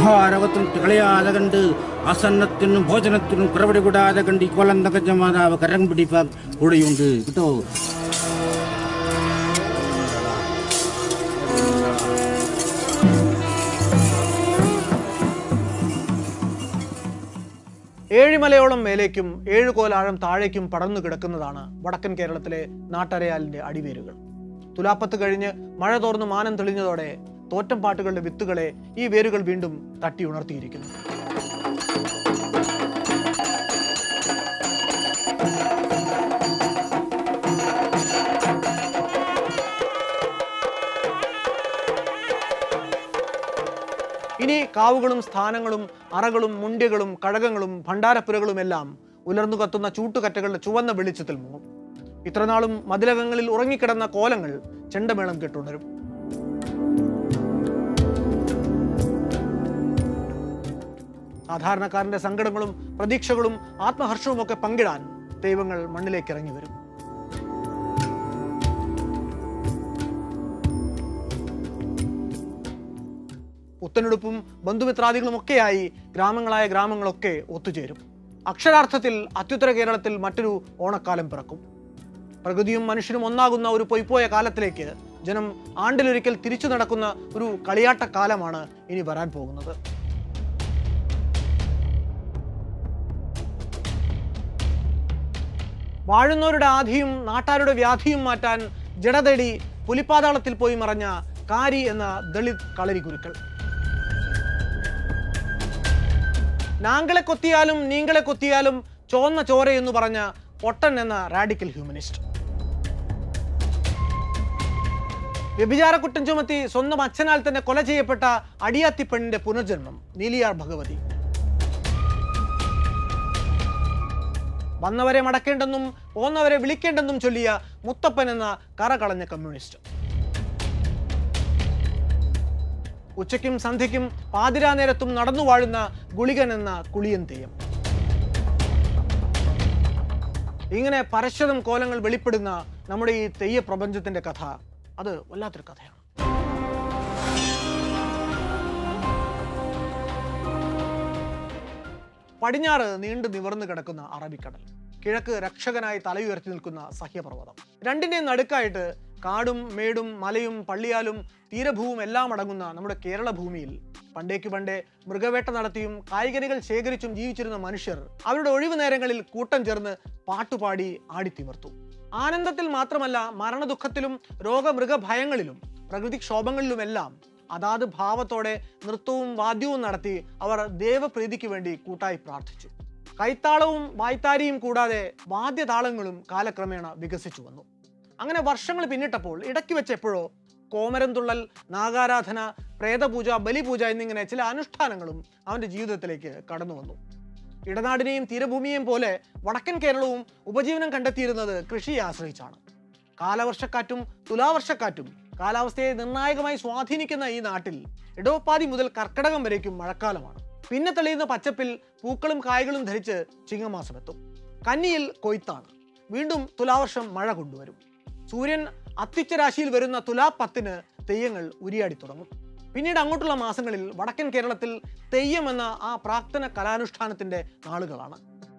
ആഹാരവത്തും തിളയാതെ കണ്ട് ആസന്നത്തിനും ഭോജനത്തിനും കുറവടി കൂടാതെ കണ്ട് ഈ കൊല്ലം തകച്ച മാതാവ് കരം പിടിപ്പാൻ കൂടെയുണ്ട് കേട്ടോ ഏഴിമലയോളം മേലേക്കും ഏഴ് കോലാഴം താഴേക്കും പടർന്നു കിടക്കുന്നതാണ് വടക്കൻ കേരളത്തിലെ നാട്ടരയാലിന്റെ അടിവേരുകൾ തുലാപ്പത്ത് കഴിഞ്ഞ് മഴ തോർന്ന് മാനം തെളിഞ്ഞതോടെ തോറ്റം പാട്ടുകളുടെ വിത്തുകളെ ഈ വേരുകൾ വീണ്ടും തട്ടി ഉണർത്തിയിരിക്കുന്നു ഇനി കാവുകളും സ്ഥാനങ്ങളും അറകളും മുണ്ട്യകളും കഴകങ്ങളും ഭണ്ഡാരപ്പുരകളുമെല്ലാം ഉലർന്നു കത്തുന്ന ചൂട്ടുകറ്റകളുടെ ചുവന്ന വെളിച്ചത്തിൽ മുങ്ങും ഇത്രനാളും മതിലകങ്ങളിൽ ഉറങ്ങിക്കിടന്ന കോലങ്ങൾ ചെണ്ടമേളം കെട്ടുണരും സാധാരണക്കാരന്റെ സങ്കടങ്ങളും പ്രതീക്ഷകളും ആത്മഹർഷവും ഒക്കെ പങ്കിടാൻ ദൈവങ്ങൾ മണ്ണിലേക്ക് ഇറങ്ങി വരും പുത്തനെടുപ്പും ബന്ധുമിത്രാദികളും ഒക്കെയായി ഗ്രാമങ്ങളായ ഗ്രാമങ്ങളൊക്കെ ഒത്തുചേരും അക്ഷരാർത്ഥത്തിൽ അത്യുത്തര കേരളത്തിൽ മറ്റൊരു ഓണക്കാലം പിറക്കും പ്രകൃതിയും മനുഷ്യനും ഒന്നാകുന്ന ഒരു പൊയ്പോയ കാലത്തിലേക്ക് ജനം ആണ്ടിലൊരിക്കൽ തിരിച്ചു നടക്കുന്ന ഒരു കളിയാട്ട കാലമാണ് ഇനി വരാൻ പോകുന്നത് വാഴുന്നവരുടെ ആധിയും നാട്ടാരുടെ വ്യാധിയും മാറ്റാൻ ജഡതേടി പുലിപ്പാതാളത്തിൽ പോയി മറഞ്ഞ കാരി എന്ന ദളിത് കളരി ഗുരുക്കൾ നാങ്കളെ കൊത്തിയാലും നീങ്കളെ കൊത്തിയാലും ചോന്ന ചോര എന്ന് പറഞ്ഞ പൊട്ടൻ എന്ന റാഡിക്കൽ ഹ്യൂമനിസ്റ്റ് വ്യഭിചാര കുറ്റം ചുമത്തി സ്വന്തം അച്ഛനാൽ തന്നെ കൊല ചെയ്യപ്പെട്ട അടിയാത്തി പെണ്ണിന്റെ പുനർജന്മം നീലിയാർ ഭഗവതി വന്നവരെ മടക്കേണ്ടെന്നും പോന്നവരെ വിളിക്കേണ്ടെന്നും ചൊല്ലിയ മുത്തപ്പൻ എന്ന കറകളഞ്ഞ കമ്മ്യൂണിസ്റ്റ് ഉച്ചയ്ക്കും സന്ധ്യയ്ക്കും പാതിരാ നേരത്തും നടന്നു വാഴുന്ന ഗുളികൻ എന്ന കുളിയൻ തെയ്യം ഇങ്ങനെ പരശ്വതം കോലങ്ങൾ വെളിപ്പെടുന്ന നമ്മുടെ ഈ തെയ്യ പ്രപഞ്ചത്തിന്റെ കഥ അത് വല്ലാത്തൊരു കഥയാണ് പടിഞ്ഞാറ് നീണ്ടു നിവർന്നു കിടക്കുന്ന അറബിക്കടൽ കിഴക്ക് രക്ഷകനായി തലയുയർത്തി നിൽക്കുന്ന സഹ്യപർവ്വതം രണ്ടിന്റെയും നടുക്കായിട്ട് കാടും മേടും മലയും പള്ളിയാലും തീരഭൂവും എല്ലാം അടങ്ങുന്ന നമ്മുടെ കേരള ഭൂമിയിൽ പണ്ടേക്ക് പണ്ടേ മൃഗവേട്ട നടത്തിയും കായികനികൾ ശേഖരിച്ചും ജീവിച്ചിരുന്ന മനുഷ്യർ അവരുടെ ഒഴിവു നേരങ്ങളിൽ കൂട്ടം ചേർന്ന് പാട്ടുപാടി ആടിത്തിമിർത്തു ആനന്ദത്തിൽ മാത്രമല്ല മരണദുഃഖത്തിലും രോഗമൃഗഭയങ്ങളിലും പ്രകൃതിക്ഷോഭങ്ങളിലുമെല്ലാം അതാത് ഭാവത്തോടെ നൃത്തവും വാദ്യവും നടത്തി അവർ ദേവപ്രീതിക്ക് വേണ്ടി കൂട്ടായി പ്രാർത്ഥിച്ചു കൈത്താളവും വായ്ത്താരിയും കൂടാതെ വാദ്യതാളങ്ങളും കാലക്രമേണ വികസിച്ചു വന്നു അങ്ങനെ വർഷങ്ങൾ പിന്നിട്ടപ്പോൾ ഇടയ്ക്ക് വെച്ച് എപ്പോഴോ കോമരം തുള്ളൽ നാഗാരാധന പ്രേതപൂജ ബലിപൂജ എന്നിങ്ങനെ ചില അനുഷ്ഠാനങ്ങളും അവന്റെ ജീവിതത്തിലേക്ക് കടന്നു വന്നു ഇടനാടിനെയും തീരഭൂമിയെയും പോലെ വടക്കൻ കേരളവും ഉപജീവനം കണ്ടെത്തിയിരുന്നത് കൃഷിയെ ആശ്രയിച്ചാണ് കാലവർഷക്കാറ്റും തുലാവർഷക്കാറ്റും കാലാവസ്ഥയെ നിർണായകമായി സ്വാധീനിക്കുന്ന ഈ നാട്ടിൽ ഇടവപ്പാതി മുതൽ കർക്കടകം വരേക്കും മഴക്കാലമാണ് പിന്നെ തെളിയുന്ന പച്ചപ്പിൽ പൂക്കളും കായ്കളും ധരിച്ച് ചിങ്ങമാസമെത്തും കന്നിയിൽ കൊയ്ത്താണ് വീണ്ടും തുലാവർഷം മഴ കൊണ്ടുവരും സൂര്യൻ അത്യുച്ച രാശിയിൽ വരുന്ന തുലാ പത്തിന് തെയ്യങ്ങൾ ഉരിയാടി തുടങ്ങും പിന്നീട് അങ്ങോട്ടുള്ള മാസങ്ങളിൽ വടക്കൻ കേരളത്തിൽ തെയ്യം എന്ന ആ പ്രാക്തന കലാനുഷ്ഠാനത്തിന്റെ നാളുകളാണ്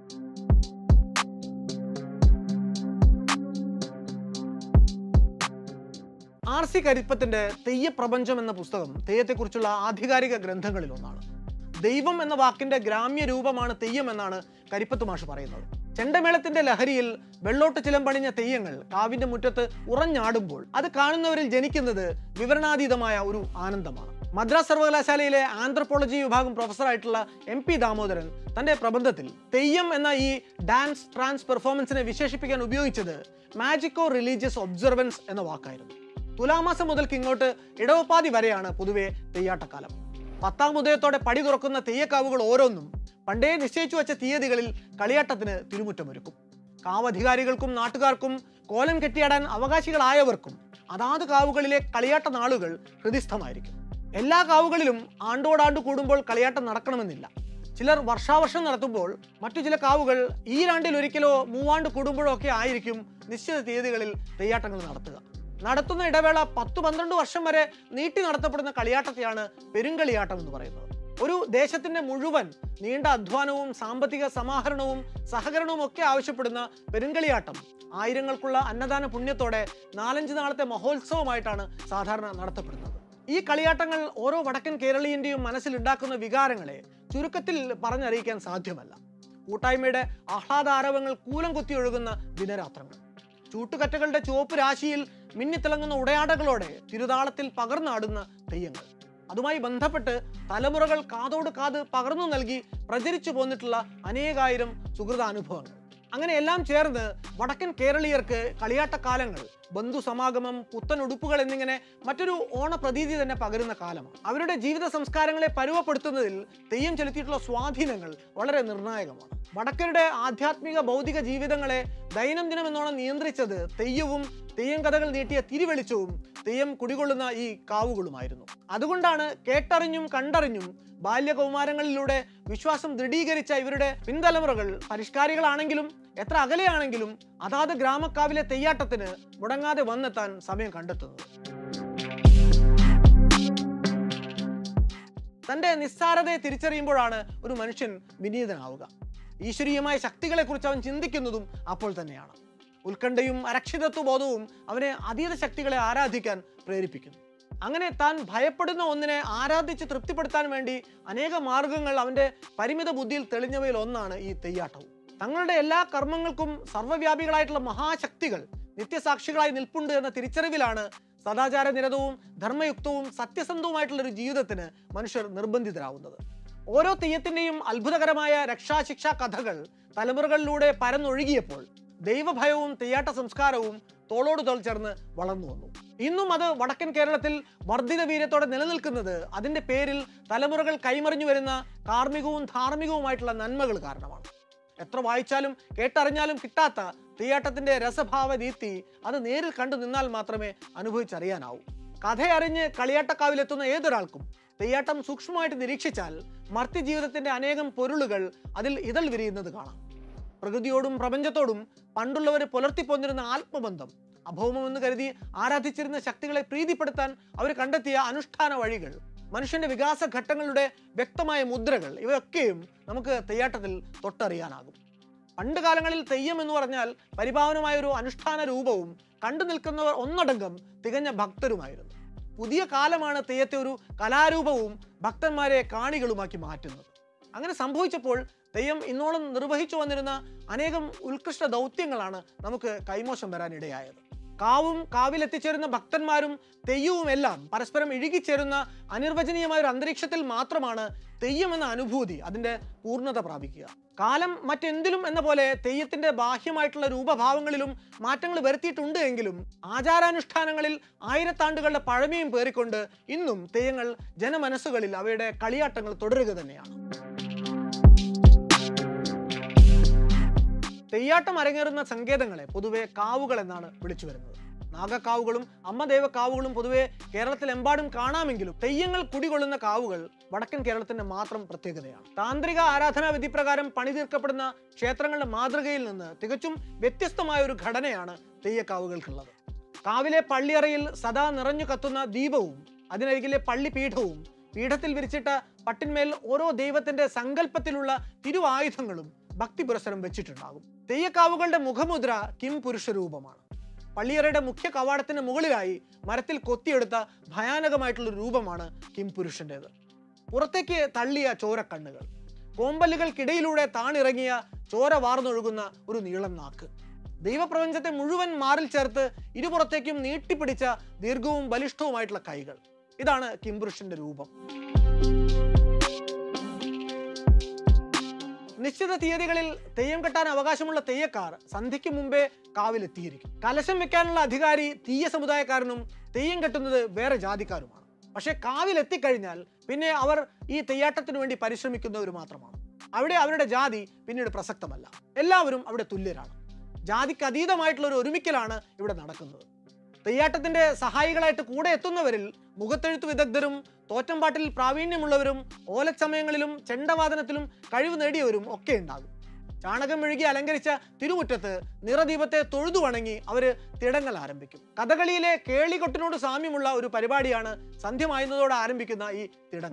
ആർ സി കരിപ്പത്തിന്റെ തെയ്യപ്രപഞ്ചം എന്ന പുസ്തകം തെയ്യത്തെക്കുറിച്ചുള്ള ആധികാരിക ഗ്രന്ഥങ്ങളിൽ ഒന്നാണ് ദൈവം എന്ന വാക്കിന്റെ ഗ്രാമ്യ രൂപമാണ് തെയ്യം എന്നാണ് കരിപ്പത്ത് മാഷ് പറയുന്നത് ചെണ്ടമേളത്തിന്റെ ലഹരിയിൽ വെള്ളോട്ട് ചിലമ്പണിഞ്ഞ തെയ്യങ്ങൾ കാവിന്റെ മുറ്റത്ത് ഉറഞ്ഞാടുമ്പോൾ അത് കാണുന്നവരിൽ ജനിക്കുന്നത് വിവരണാതീതമായ ഒരു ആനന്ദമാണ് മദ്രാസ് സർവകലാശാലയിലെ ആന്ത്രപ്പോളജി വിഭാഗം പ്രൊഫസറായിട്ടുള്ള എം പി ദാമോദരൻ തന്റെ പ്രബന്ധത്തിൽ തെയ്യം എന്ന ഈ ഡാൻസ് ട്രാൻസ് പെർഫോമൻസിനെ വിശേഷിപ്പിക്കാൻ ഉപയോഗിച്ചത് മാജിക്കോ റിലീജിയസ് ഒബ്സർവൻസ് എന്ന വാക്കായിരുന്നു തുലാമാസം മുതൽക്ക് ഇങ്ങോട്ട് ഇടവപ്പാതി വരെയാണ് പൊതുവെ തെയ്യാട്ടക്കാലം പത്താം ഉദയത്തോടെ പടി തുറക്കുന്ന തെയ്യക്കാവുകൾ ഓരോന്നും പണ്ടേ നിശ്ചയിച്ചു വെച്ച തീയതികളിൽ കളിയാട്ടത്തിന് തിരുമുറ്റമൊരുക്കും കാവധികാരികൾക്കും നാട്ടുകാർക്കും കോലം കെട്ടിയാടാൻ അവകാശികളായവർക്കും അതാത് കാവുകളിലെ കളിയാട്ട നാളുകൾ ഹൃദിസ്ഥമായിരിക്കും എല്ലാ കാവുകളിലും ആണ്ടോടാണ്ട് കൂടുമ്പോൾ കളിയാട്ടം നടക്കണമെന്നില്ല ചിലർ വർഷാവർഷം നടത്തുമ്പോൾ മറ്റു ചില കാവുകൾ ഈ രണ്ടിൽ ഒരിക്കലോ മൂവാണ്ട് കൂടുമ്പോഴോ ഒക്കെ ആയിരിക്കും നിശ്ചിത തീയതികളിൽ തെയ്യാട്ടങ്ങൾ നടത്തുക നടത്തുന്ന ഇടവേള പത്ത് പന്ത്രണ്ട് വർഷം വരെ നീട്ടി നടത്തപ്പെടുന്ന കളിയാട്ടത്തെയാണ് പെരുങ്കളിയാട്ടം എന്ന് പറയുന്നത് ഒരു ദേശത്തിന്റെ മുഴുവൻ നീണ്ട അധ്വാനവും സാമ്പത്തിക സമാഹരണവും സഹകരണവും ഒക്കെ ആവശ്യപ്പെടുന്ന പെരുങ്കളിയാട്ടം ആയിരങ്ങൾക്കുള്ള അന്നദാന പുണ്യത്തോടെ നാലഞ്ച് നാളത്തെ മഹോത്സവമായിട്ടാണ് സാധാരണ നടത്തപ്പെടുന്നത് ഈ കളിയാട്ടങ്ങൾ ഓരോ വടക്കൻ കേരളീയന്റെയും മനസ്സിലുണ്ടാക്കുന്ന വികാരങ്ങളെ ചുരുക്കത്തിൽ പറഞ്ഞറിയിക്കാൻ സാധ്യമല്ല കൂട്ടായ്മയുടെ ആഹ്ലാദാരവങ്ങൾ കൂലം കുത്തി ഒഴുകുന്ന ദിനരാത്രങ്ങൾ ചൂട്ടുകറ്റകളുടെ ചുവപ്പ് രാശിയിൽ മിന്നിത്തിളങ്ങുന്ന ഉടയാടകളോടെ തിരുതാളത്തിൽ പകർന്നാടുന്ന തെയ്യങ്ങൾ അതുമായി ബന്ധപ്പെട്ട് തലമുറകൾ കാതോട് കാത് പകർന്നു നൽകി പ്രചരിച്ചു പോന്നിട്ടുള്ള അനേകായിരം സുഹൃതാനുഭവങ്ങൾ അങ്ങനെ എല്ലാം ചേർന്ന് വടക്കൻ കേരളീയർക്ക് കളിയാട്ടക്കാലങ്ങൾ ബന്ധുസമാഗമം പുത്തൻ ഉടുപ്പുകൾ എന്നിങ്ങനെ മറ്റൊരു ഓണപ്രതീതി തന്നെ പകരുന്ന കാലമാണ് അവരുടെ ജീവിത സംസ്കാരങ്ങളെ പരുവപ്പെടുത്തുന്നതിൽ തെയ്യം ചെലുത്തിയിട്ടുള്ള സ്വാധീനങ്ങൾ വളരെ നിർണായകമാണ് വടക്കരുടെ ആധ്യാത്മിക ഭൗതിക ജീവിതങ്ങളെ ദൈനംദിനം എന്നോണം നിയന്ത്രിച്ചത് തെയ്യവും തെയ്യം കഥകൾ നീട്ടിയ തിരുവെളിച്ചവും തെയ്യം കുടികൊള്ളുന്ന ഈ കാവുകളുമായിരുന്നു അതുകൊണ്ടാണ് കേട്ടറിഞ്ഞും കണ്ടറിഞ്ഞും ബാല്യകൗമാരങ്ങളിലൂടെ വിശ്വാസം ദൃഢീകരിച്ച ഇവരുടെ പിൻതലമുറകൾ പരിഷ്കാരികളാണെങ്കിലും എത്ര അകലെയാണെങ്കിലും അതാത് ഗ്രാമക്കാവിലെ തെയ്യാട്ടത്തിന് മുടങ്ങാതെ വന്നെത്താൻ സമയം കണ്ടെത്തുന്നത് തന്റെ നിസ്സാരതയെ തിരിച്ചറിയുമ്പോഴാണ് ഒരു മനുഷ്യൻ വിനീതനാവുക ഈശ്വരീയമായ ശക്തികളെക്കുറിച്ച് അവൻ ചിന്തിക്കുന്നതും അപ്പോൾ തന്നെയാണ് ഉത്കണ്ഠയും അരക്ഷിതത്വ ബോധവും അവനെ അതീത ശക്തികളെ ആരാധിക്കാൻ പ്രേരിപ്പിക്കുന്നു അങ്ങനെ താൻ ഭയപ്പെടുന്ന ഒന്നിനെ ആരാധിച്ച് തൃപ്തിപ്പെടുത്താൻ വേണ്ടി അനേക മാർഗങ്ങൾ അവന്റെ പരിമിത ബുദ്ധിയിൽ തെളിഞ്ഞവയിൽ ഒന്നാണ് ഈ തെയ്യാട്ടവും തങ്ങളുടെ എല്ലാ കർമ്മങ്ങൾക്കും സർവ്വവ്യാപികളായിട്ടുള്ള മഹാശക്തികൾ നിത്യസാക്ഷികളായി നിൽപ്പുണ്ട് എന്ന തിരിച്ചറിവിലാണ് സദാചാര നിരതവും ധർമ്മയുക്തവും സത്യസന്ധവുമായിട്ടുള്ള ഒരു ജീവിതത്തിന് മനുഷ്യർ നിർബന്ധിതരാവുന്നത് ഓരോ തെയ്യത്തിന്റെയും അത്ഭുതകരമായ രക്ഷാശിക്ഷാ കഥകൾ തലമുറകളിലൂടെ പരന്നൊഴുകിയപ്പോൾ ദൈവഭയവും തെയ്യാട്ട സംസ്കാരവും തോളോട് തോൾ ചേർന്ന് വളർന്നു വന്നു ഇന്നും അത് വടക്കൻ കേരളത്തിൽ വർദ്ധിത വീര്യത്തോടെ നിലനിൽക്കുന്നത് അതിന്റെ പേരിൽ തലമുറകൾ കൈമറിഞ്ഞു വരുന്ന കാർമ്മികവും ധാർമ്മികവുമായിട്ടുള്ള നന്മകൾ കാരണമാണ് എത്ര വായിച്ചാലും കേട്ടറിഞ്ഞാലും കിട്ടാത്ത തെയ്യാട്ടത്തിന്റെ രസഭാവ ദീപ്തി അത് നേരിൽ കണ്ടു നിന്നാൽ മാത്രമേ അനുഭവിച്ചറിയാനാവൂ കഥയറിഞ്ഞ് കളിയാട്ടക്കാവിലെത്തുന്ന ഏതൊരാൾക്കും തെയ്യാട്ടം സൂക്ഷ്മമായിട്ട് നിരീക്ഷിച്ചാൽ മർത്യജീവിതത്തിന്റെ അനേകം പൊരുളുകൾ അതിൽ ഇതൾ വിരിയുന്നത് കാണാം പ്രകൃതിയോടും പ്രപഞ്ചത്തോടും പണ്ടുള്ളവർ പുലർത്തിപ്പോന്നിരുന്ന ആത്മബന്ധം അഭൗമമെന്ന് കരുതി ആരാധിച്ചിരുന്ന ശക്തികളെ പ്രീതിപ്പെടുത്താൻ അവർ കണ്ടെത്തിയ അനുഷ്ഠാന വഴികൾ മനുഷ്യന്റെ വികാസ ഘട്ടങ്ങളുടെ വ്യക്തമായ മുദ്രകൾ ഇവയൊക്കെയും നമുക്ക് തെയ്യാട്ടത്തിൽ തൊട്ടറിയാനാകും പണ്ട് കാലങ്ങളിൽ തെയ്യം എന്ന് പറഞ്ഞാൽ പരിപാവനമായ ഒരു അനുഷ്ഠാന രൂപവും കണ്ടു നിൽക്കുന്നവർ ഒന്നടങ്കം തികഞ്ഞ ഭക്തരുമായിരുന്നു പുതിയ കാലമാണ് തെയ്യത്തെ ഒരു കലാരൂപവും ഭക്തന്മാരെ കാണികളുമാക്കി മാറ്റുന്നത് അങ്ങനെ സംഭവിച്ചപ്പോൾ തെയ്യം ഇന്നോളം നിർവഹിച്ചു വന്നിരുന്ന അനേകം ഉത്കൃഷ്ട ദൗത്യങ്ങളാണ് നമുക്ക് കൈമോശം വരാനിടയായത് കാവും കാവിലെത്തിച്ചേരുന്ന ഭക്തന്മാരും തെയ്യവും എല്ലാം പരസ്പരം ഇഴുകിച്ചേരുന്ന അനിർവചനീയമായ ഒരു അന്തരീക്ഷത്തിൽ മാത്രമാണ് തെയ്യം എന്ന അനുഭൂതി അതിൻ്റെ പൂർണ്ണത പ്രാപിക്കുക കാലം മറ്റെന്തിലും എന്ന പോലെ തെയ്യത്തിന്റെ ബാഹ്യമായിട്ടുള്ള രൂപഭാവങ്ങളിലും മാറ്റങ്ങൾ വരുത്തിയിട്ടുണ്ട് എങ്കിലും ആചാരാനുഷ്ഠാനങ്ങളിൽ ആയിരത്താണ്ടുകളുടെ പഴമയും പേറിക്കൊണ്ട് ഇന്നും തെയ്യങ്ങൾ ജനമനസ്സുകളിൽ അവയുടെ കളിയാട്ടങ്ങൾ തുടരുക തന്നെയാണ് തെയ്യാട്ടം അരങ്ങേറുന്ന സങ്കേതങ്ങളെ പൊതുവെ കാവുകൾ എന്നാണ് വിളിച്ചു വരുന്നത് നാഗക്കാവുകളും അമ്മദേവ കാവുകളും പൊതുവെ കേരളത്തിലെമ്പാടും കാണാമെങ്കിലും തെയ്യങ്ങൾ കുടികൊള്ളുന്ന കാവുകൾ വടക്കൻ കേരളത്തിന്റെ മാത്രം പ്രത്യേകതയാണ് താന്ത്രിക ആരാധനാ വിധിപ്രകാരം പണിതീർക്കപ്പെടുന്ന ക്ഷേത്രങ്ങളുടെ മാതൃകയിൽ നിന്ന് തികച്ചും വ്യത്യസ്തമായ ഒരു ഘടനയാണ് തെയ്യക്കാവുകൾക്കുള്ളത് കാവിലെ പള്ളിയറയിൽ സദാ നിറഞ്ഞു കത്തുന്ന ദീപവും അതിനരികിലെ പള്ളിപീഠവും പീഠത്തിൽ വിരിച്ചിട്ട പട്ടിന്മേൽ ഓരോ ദൈവത്തിന്റെ സങ്കല്പത്തിലുള്ള തിരുവായുധങ്ങളും ഭക്തി പുരസരം വെച്ചിട്ടുണ്ടാകും തെയ്യക്കാവുകളുടെ മുഖമുദ്ര കിം പുരുഷ രൂപമാണ് പള്ളിയറയുടെ മുഖ്യ കവാടത്തിന് മുകളിലായി മരത്തിൽ കൊത്തിയെടുത്ത ഭയാനകമായിട്ടുള്ള ഒരു രൂപമാണ് കിം പുരുഷൻ്റെത് പുറത്തേക്ക് തള്ളിയ ചോരക്കണ്ണുകൾ കോമ്പലുകൾക്കിടയിലൂടെ താണിറങ്ങിയ ചോര വാർന്നൊഴുകുന്ന ഒരു നീളം നാക്ക് ദൈവപ്രപഞ്ചത്തെ മുഴുവൻ മാറിൽ ചേർത്ത് ഇരുപുറത്തേക്കും നീട്ടിപ്പിടിച്ച ദീർഘവും ബലിഷ്ഠവുമായിട്ടുള്ള കൈകൾ ഇതാണ് കിംപുരുഷന്റെ രൂപം നിശ്ചിത തീയതികളിൽ തെയ്യം കെട്ടാൻ അവകാശമുള്ള തെയ്യക്കാർ സന്ധ്യയ്ക്ക് മുമ്പേ കാവിലെത്തിയിരിക്കും കലശം വെക്കാനുള്ള അധികാരി തീയ സമുദായക്കാരനും തെയ്യം കെട്ടുന്നത് വേറെ ജാതിക്കാരുമാണ് പക്ഷേ കാവിലെത്തിക്കഴിഞ്ഞാൽ പിന്നെ അവർ ഈ തെയ്യാട്ടത്തിന് വേണ്ടി പരിശ്രമിക്കുന്നവർ മാത്രമാണ് അവിടെ അവരുടെ ജാതി പിന്നീട് പ്രസക്തമല്ല എല്ലാവരും അവിടെ തുല്യരാണ് ജാതിക്ക് അതീതമായിട്ടുള്ള ഒരു ഒരുമിക്കലാണ് ഇവിടെ നടക്കുന്നത് തെയ്യാട്ടത്തിന്റെ സഹായികളായിട്ട് കൂടെ എത്തുന്നവരിൽ മുഖത്തെഴുത്ത് വിദഗ്ധരും തോറ്റംപാട്ടിൽ പ്രാവീണ്യമുള്ളവരും ഓലച്ചമയങ്ങളിലും ചെണ്ടവാദനത്തിലും കഴിവ് നേടിയവരും ഒക്കെ ഉണ്ടാകും ചാണകം മെഴുകി അലങ്കരിച്ച തിരുമുറ്റത്ത് നിറദീപത്തെ തൊഴുതു വണങ്ങി അവര് തിടങ്ങൽ ആരംഭിക്കും കഥകളിയിലെ കേളികൊട്ടിനോട് സാമ്യമുള്ള ഒരു പരിപാടിയാണ് സന്ധ്യമായുന്നതോടെ ആരംഭിക്കുന്ന ഈ തിടങ്ങൽ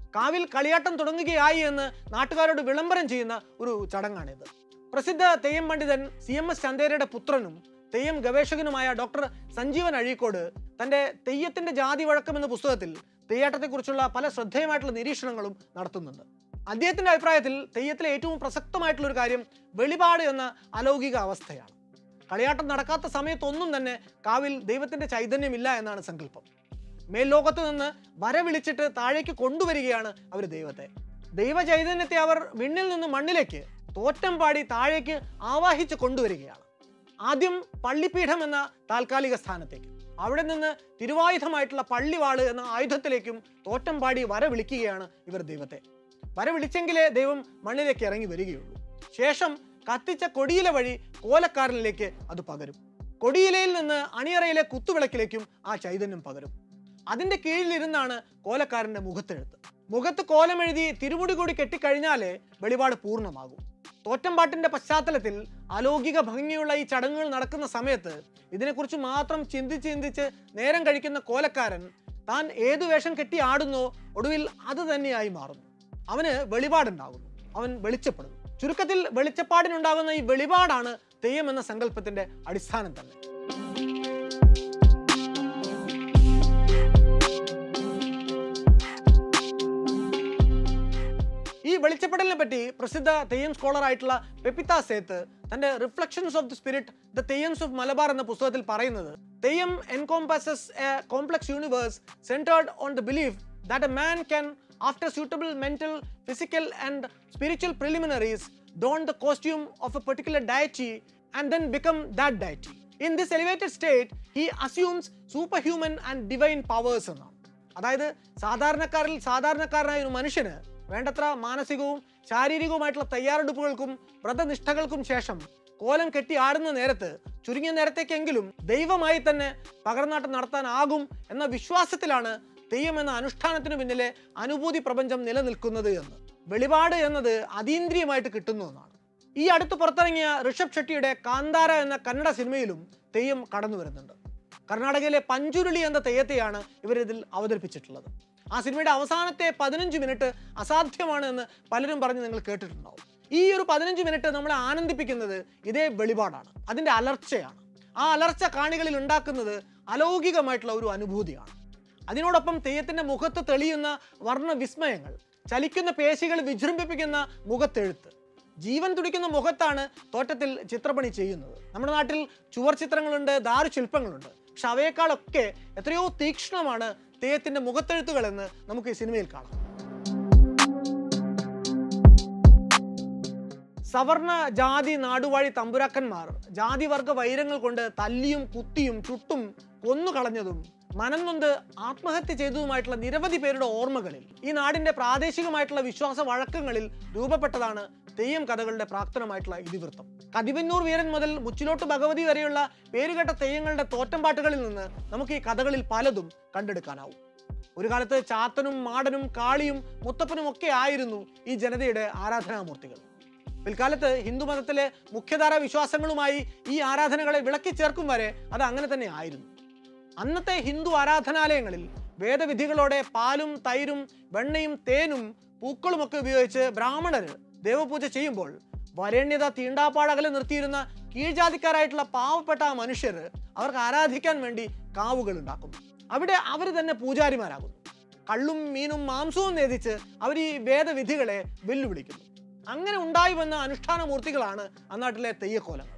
കാവിൽ കളിയാട്ടം തുടങ്ങുകയായി എന്ന് നാട്ടുകാരോട് വിളംബരം ചെയ്യുന്ന ഒരു ചടങ്ങാണിത് പ്രസിദ്ധ തെയ്യം പണ്ഡിതൻ സി എം എസ് ചന്ദേരയുടെ പുത്രനും തെയ്യം ഗവേഷകനുമായ ഡോക്ടർ സഞ്ജീവൻ അഴീക്കോട് തന്റെ തെയ്യത്തിന്റെ ജാതി വഴക്കം എന്ന പുസ്തകത്തിൽ തെയ്യാട്ടത്തെക്കുറിച്ചുള്ള പല ശ്രദ്ധേയമായിട്ടുള്ള നിരീക്ഷണങ്ങളും നടത്തുന്നുണ്ട് അദ്ദേഹത്തിന്റെ അഭിപ്രായത്തിൽ തെയ്യത്തിലെ ഏറ്റവും പ്രസക്തമായിട്ടുള്ള ഒരു കാര്യം വെളിപാട് എന്ന അലൗകിക അവസ്ഥയാണ് കളിയാട്ടം നടക്കാത്ത സമയത്തൊന്നും തന്നെ കാവിൽ ദൈവത്തിന്റെ ചൈതന്യമില്ല എന്നാണ് സങ്കല്പം മേൽലോകത്ത് നിന്ന് വര വിളിച്ചിട്ട് താഴേക്ക് കൊണ്ടുവരികയാണ് അവർ ദൈവത്തെ ദൈവ ചൈതന്യത്തെ അവർ വിണ്ണിൽ നിന്ന് മണ്ണിലേക്ക് തോറ്റം പാടി താഴേക്ക് ആവാഹിച്ച് കൊണ്ടുവരികയാണ് ആദ്യം പള്ളിപീഠം എന്ന താൽക്കാലിക സ്ഥാനത്തേക്ക് അവിടെ നിന്ന് തിരുവായുധമായിട്ടുള്ള പള്ളിവാള് എന്ന ആയുധത്തിലേക്കും തോറ്റം പാടി വര വിളിക്കുകയാണ് ഇവർ ദൈവത്തെ വര വിളിച്ചെങ്കിലേ ദൈവം മണ്ണിലേക്ക് ഇറങ്ങി വരികയുള്ളൂ ശേഷം കത്തിച്ച കൊടിയില വഴി കോലക്കാരനിലേക്ക് അത് പകരും കൊടിയിലയിൽ നിന്ന് അണിയറയിലെ കുത്തുവിളക്കിലേക്കും ആ ചൈതന്യം പകരും അതിന്റെ കീഴിലിരുന്നാണ് കോലക്കാരന്റെ മുഖത്തെഴുത്ത് മുഖത്ത് കോലമെഴുതി തിരുമുടി കൂടി കെട്ടിക്കഴിഞ്ഞാലേ വെളിപാട് പൂർണ്ണമാകും തോറ്റംപാട്ടിന്റെ പശ്ചാത്തലത്തിൽ അലൗകിക ഭംഗിയുള്ള ഈ ചടങ്ങുകൾ നടക്കുന്ന സമയത്ത് ഇതിനെക്കുറിച്ച് മാത്രം ചിന്തിച്ച് ചിന്തിച്ച് നേരം കഴിക്കുന്ന കോലക്കാരൻ താൻ ഏതു വേഷം കെട്ടി ആടുന്നോ ഒടുവിൽ അത് തന്നെയായി മാറുന്നു അവന് വെളിപാടുണ്ടാകുന്നു അവൻ വെളിച്ചപ്പെടുന്നു ചുരുക്കത്തിൽ വെളിച്ചപ്പാടിനുണ്ടാകുന്ന ഈ വെളിപാടാണ് തെയ്യം എന്ന സങ്കല്പത്തിന്റെ അടിസ്ഥാനം തന്നെ ഈ വെളിച്ചപ്പെടലിനെ പറ്റി പ്രസിദ്ധ തെയ്യം സ്കോളർ ആയിട്ടുള്ള പെപ്പിത്ത സേത്ത് തന്റെ reflections of the spirit the theyyams of Malabar എന്ന പുസ്തകത്തിൽ പറയുന്നത് theyyam encompasses a complex universe centred on the belief that a man can after suitable mental physical and spiritual preliminaries don the costume of a particular deity and then become that deity in this elevated state he assumes superhuman and divine powers എന്നാണ് അതായത് സാധാരണക്കാരിൽ സാധാരണക്കാരനായ ഒരു മനുഷ്യന് വേണ്ടത്ര മാനസികവും ശാരീരികവുമായിട്ടുള്ള തയ്യാറെടുപ്പുകൾക്കും വ്രതനിഷ്ഠകൾക്കും ശേഷം കോലം കെട്ടി ആടുന്ന നേരത്ത് ചുരുങ്ങിയ നേരത്തേക്കെങ്കിലും ദൈവമായി തന്നെ പകർന്നാട്ടം നടത്താനാകും എന്ന വിശ്വാസത്തിലാണ് തെയ്യം എന്ന അനുഷ്ഠാനത്തിന് പിന്നിലെ അനുഭൂതി പ്രപഞ്ചം നിലനിൽക്കുന്നത് എന്ന് വെളിപാട് എന്നത് അതീന്ദ്രിയമായിട്ട് കിട്ടുന്നു എന്നാണ് ഈ അടുത്ത് പുറത്തിറങ്ങിയ ഋഷഭ് ഷെട്ടിയുടെ കാന്താര എന്ന കന്നഡ സിനിമയിലും തെയ്യം കടന്നു വരുന്നുണ്ട് കർണാടകയിലെ പഞ്ചുരുളി എന്ന തെയ്യത്തെയാണ് ഇവരിതിൽ അവതരിപ്പിച്ചിട്ടുള്ളത് ആ സിനിമയുടെ അവസാനത്തെ പതിനഞ്ച് മിനിറ്റ് അസാധ്യമാണ് എന്ന് പലരും പറഞ്ഞ് നിങ്ങൾ കേട്ടിട്ടുണ്ടാവും ഈ ഒരു പതിനഞ്ച് മിനിറ്റ് നമ്മളെ ആനന്ദിപ്പിക്കുന്നത് ഇതേ വെളിപാടാണ് അതിൻ്റെ അലർച്ചയാണ് ആ അലർച്ച കാണികളിൽ ഉണ്ടാക്കുന്നത് അലൗകികമായിട്ടുള്ള ഒരു അനുഭൂതിയാണ് അതിനോടൊപ്പം തെയ്യത്തിന്റെ മുഖത്ത് തെളിയുന്ന വർണ്ണ വിസ്മയങ്ങൾ ചലിക്കുന്ന പേശികൾ വിജൃംഭിപ്പിക്കുന്ന മുഖത്തെഴുത്ത് ജീവൻ തുടിക്കുന്ന മുഖത്താണ് തോറ്റത്തിൽ ചിത്രപ്പണി ചെയ്യുന്നത് നമ്മുടെ നാട്ടിൽ ചുവർ ചിത്രങ്ങളുണ്ട് ദാരുശില്പങ്ങളുണ്ട് പക്ഷെ അവയേക്കാളൊക്കെ എത്രയോ തീക്ഷ്ണമാണ് തെയ്യത്തിന്റെ മുഖത്തെഴുത്തുകൾ എന്ന് നമുക്ക് ഈ സിനിമയിൽ കാണാം സവർണ ജാതി നാടുവാഴി തമ്പുരാക്കന്മാർ ജാതിവർഗ വൈരങ്ങൾ കൊണ്ട് തല്ലിയും കുത്തിയും ചുട്ടും കൊന്നു കളഞ്ഞതും മനം നൊന്ത് ആത്മഹത്യ ചെയ്തതുമായിട്ടുള്ള നിരവധി പേരുടെ ഓർമ്മകളിൽ ഈ നാടിന്റെ പ്രാദേശികമായിട്ടുള്ള വിശ്വാസ വഴക്കങ്ങളിൽ രൂപപ്പെട്ടതാണ് തെയ്യം കഥകളുടെ പ്രാക്തനമായിട്ടുള്ള ഇതിവൃത്തം കതിവന്നൂർ വീരൻ മുതൽ മുച്ചിലോട്ട് ഭഗവതി വരെയുള്ള പേരുകേട്ട തെയ്യങ്ങളുടെ തോറ്റംപാട്ടുകളിൽ നിന്ന് നമുക്ക് ഈ കഥകളിൽ പലതും കണ്ടെടുക്കാനാവും ഒരു കാലത്ത് ചാത്തനും മാടനും കാളിയും മുത്തപ്പനും ഒക്കെ ആയിരുന്നു ഈ ജനതയുടെ ആരാധനാമൂർത്തികൾ പിൽക്കാലത്ത് ഹിന്ദുമതത്തിലെ മുഖ്യധാര വിശ്വാസങ്ങളുമായി ഈ ആരാധനകളെ വിളക്കി ചേർക്കും വരെ അത് അങ്ങനെ തന്നെ ആയിരുന്നു അന്നത്തെ ഹിന്ദു ആരാധനാലയങ്ങളിൽ വേദവിധികളോടെ പാലും തൈരും വെണ്ണയും തേനും പൂക്കളുമൊക്കെ ഉപയോഗിച്ച് ബ്രാഹ്മണർ ദേവപൂജ ചെയ്യുമ്പോൾ വരണ്യത തീണ്ടാപ്പാടകലെ നിർത്തിയിരുന്ന കീഴ്ജാതിക്കാരായിട്ടുള്ള പാവപ്പെട്ട ആ മനുഷ്യർ അവർക്ക് ആരാധിക്കാൻ വേണ്ടി കാവുകൾ ഉണ്ടാക്കുന്നു അവിടെ അവർ തന്നെ പൂജാരിമാരാകുന്നു കള്ളും മീനും മാംസവും നേതിച്ച് അവർ ഈ വേദവിധികളെ വെല്ലുവിളിക്കുന്നു അങ്ങനെ ഉണ്ടായി വന്ന അനുഷ്ഠാന മൂർത്തികളാണ് അന്നാട്ടിലെ തെയ്യക്കോലങ്ങൾ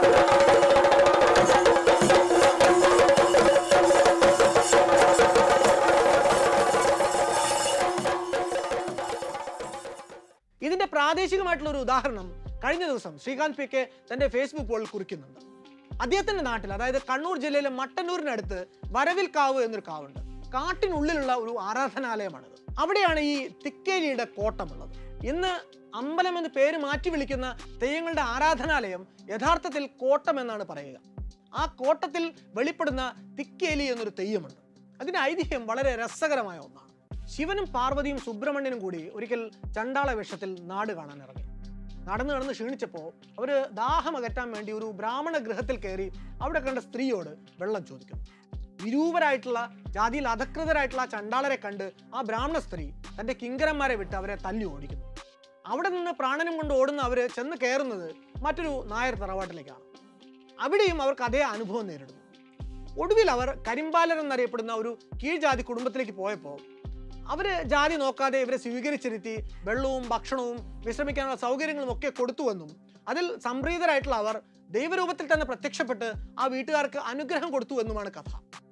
ഇതിന്റെ പ്രാദേശികമായിട്ടുള്ള ഒരു ഉദാഹരണം കഴിഞ്ഞ ദിവസം ശ്രീകാന്ത് പി കെ തന്റെ ഫേസ്ബുക്ക് പോളിൽ കുറിക്കുന്നുണ്ട് അദ്ദേഹത്തിന്റെ നാട്ടിൽ അതായത് കണ്ണൂർ ജില്ലയിലെ മട്ടന്നൂരിനടുത്ത് വരവിൽക്കാവ് എന്നൊരു കാവുണ്ട് കാട്ടിനുള്ളിലുള്ള ഒരു ആരാധനാലയമാണിത് അവിടെയാണ് ഈ തിക്കേലിയുടെ കോട്ടമുള്ളത് ഇന്ന് അമ്പലം എന്ന് പേര് മാറ്റി വിളിക്കുന്ന തെയ്യങ്ങളുടെ ആരാധനാലയം യഥാർത്ഥത്തിൽ കോട്ടം എന്നാണ് പറയുക ആ കോട്ടത്തിൽ വെളിപ്പെടുന്ന തിക്കേലി എന്നൊരു തെയ്യമുണ്ട് അതിന്റെ ഐതിഹ്യം വളരെ രസകരമായ ഒന്നാണ് ശിവനും പാർവതിയും സുബ്രഹ്മണ്യനും കൂടി ഒരിക്കൽ ചണ്ടാള വേഷത്തിൽ നാട് കാണാൻ ഇറങ്ങി നടന്നു നടന്ന് ക്ഷീണിച്ചപ്പോൾ അവർ ദാഹം അകറ്റാൻ വേണ്ടി ഒരു ബ്രാഹ്മണ ഗൃഹത്തിൽ കയറി അവിടെ കണ്ട സ്ത്രീയോട് വെള്ളം ചോദിക്കുന്നു വിരൂപരായിട്ടുള്ള ജാതിയിൽ അധകൃതരായിട്ടുള്ള ആ ചണ്ടാളരെ കണ്ട് ആ ബ്രാഹ്മണ സ്ത്രീ തൻ്റെ കിങ്കരന്മാരെ വിട്ട് അവരെ തല്ലി ഓടിക്കുന്നു അവിടെ നിന്ന് പ്രാണനും കൊണ്ട് ഓടുന്ന അവർ ചെന്ന് കയറുന്നത് മറ്റൊരു നായർ തറവാട്ടിലേക്കാണ് അവിടെയും അവർക്ക് അതേ അനുഭവം നേരിടുന്നു ഒടുവിൽ അവർ കരിമ്പാലർ എന്നറിയപ്പെടുന്ന ഒരു കീഴ്ജാതി കുടുംബത്തിലേക്ക് പോയപ്പോൾ അവർ ജാതി നോക്കാതെ ഇവരെ സ്വീകരിച്ചിരുത്തി വെള്ളവും ഭക്ഷണവും വിശ്രമിക്കാനുള്ള സൗകര്യങ്ങളും ഒക്കെ കൊടുത്തുവെന്നും അതിൽ സംപ്രീതരായിട്ടുള്ള അവർ ദൈവരൂപത്തിൽ തന്നെ പ്രത്യക്ഷപ്പെട്ട് ആ വീട്ടുകാർക്ക് അനുഗ്രഹം കൊടുത്തു എന്നുമാണ് കഥ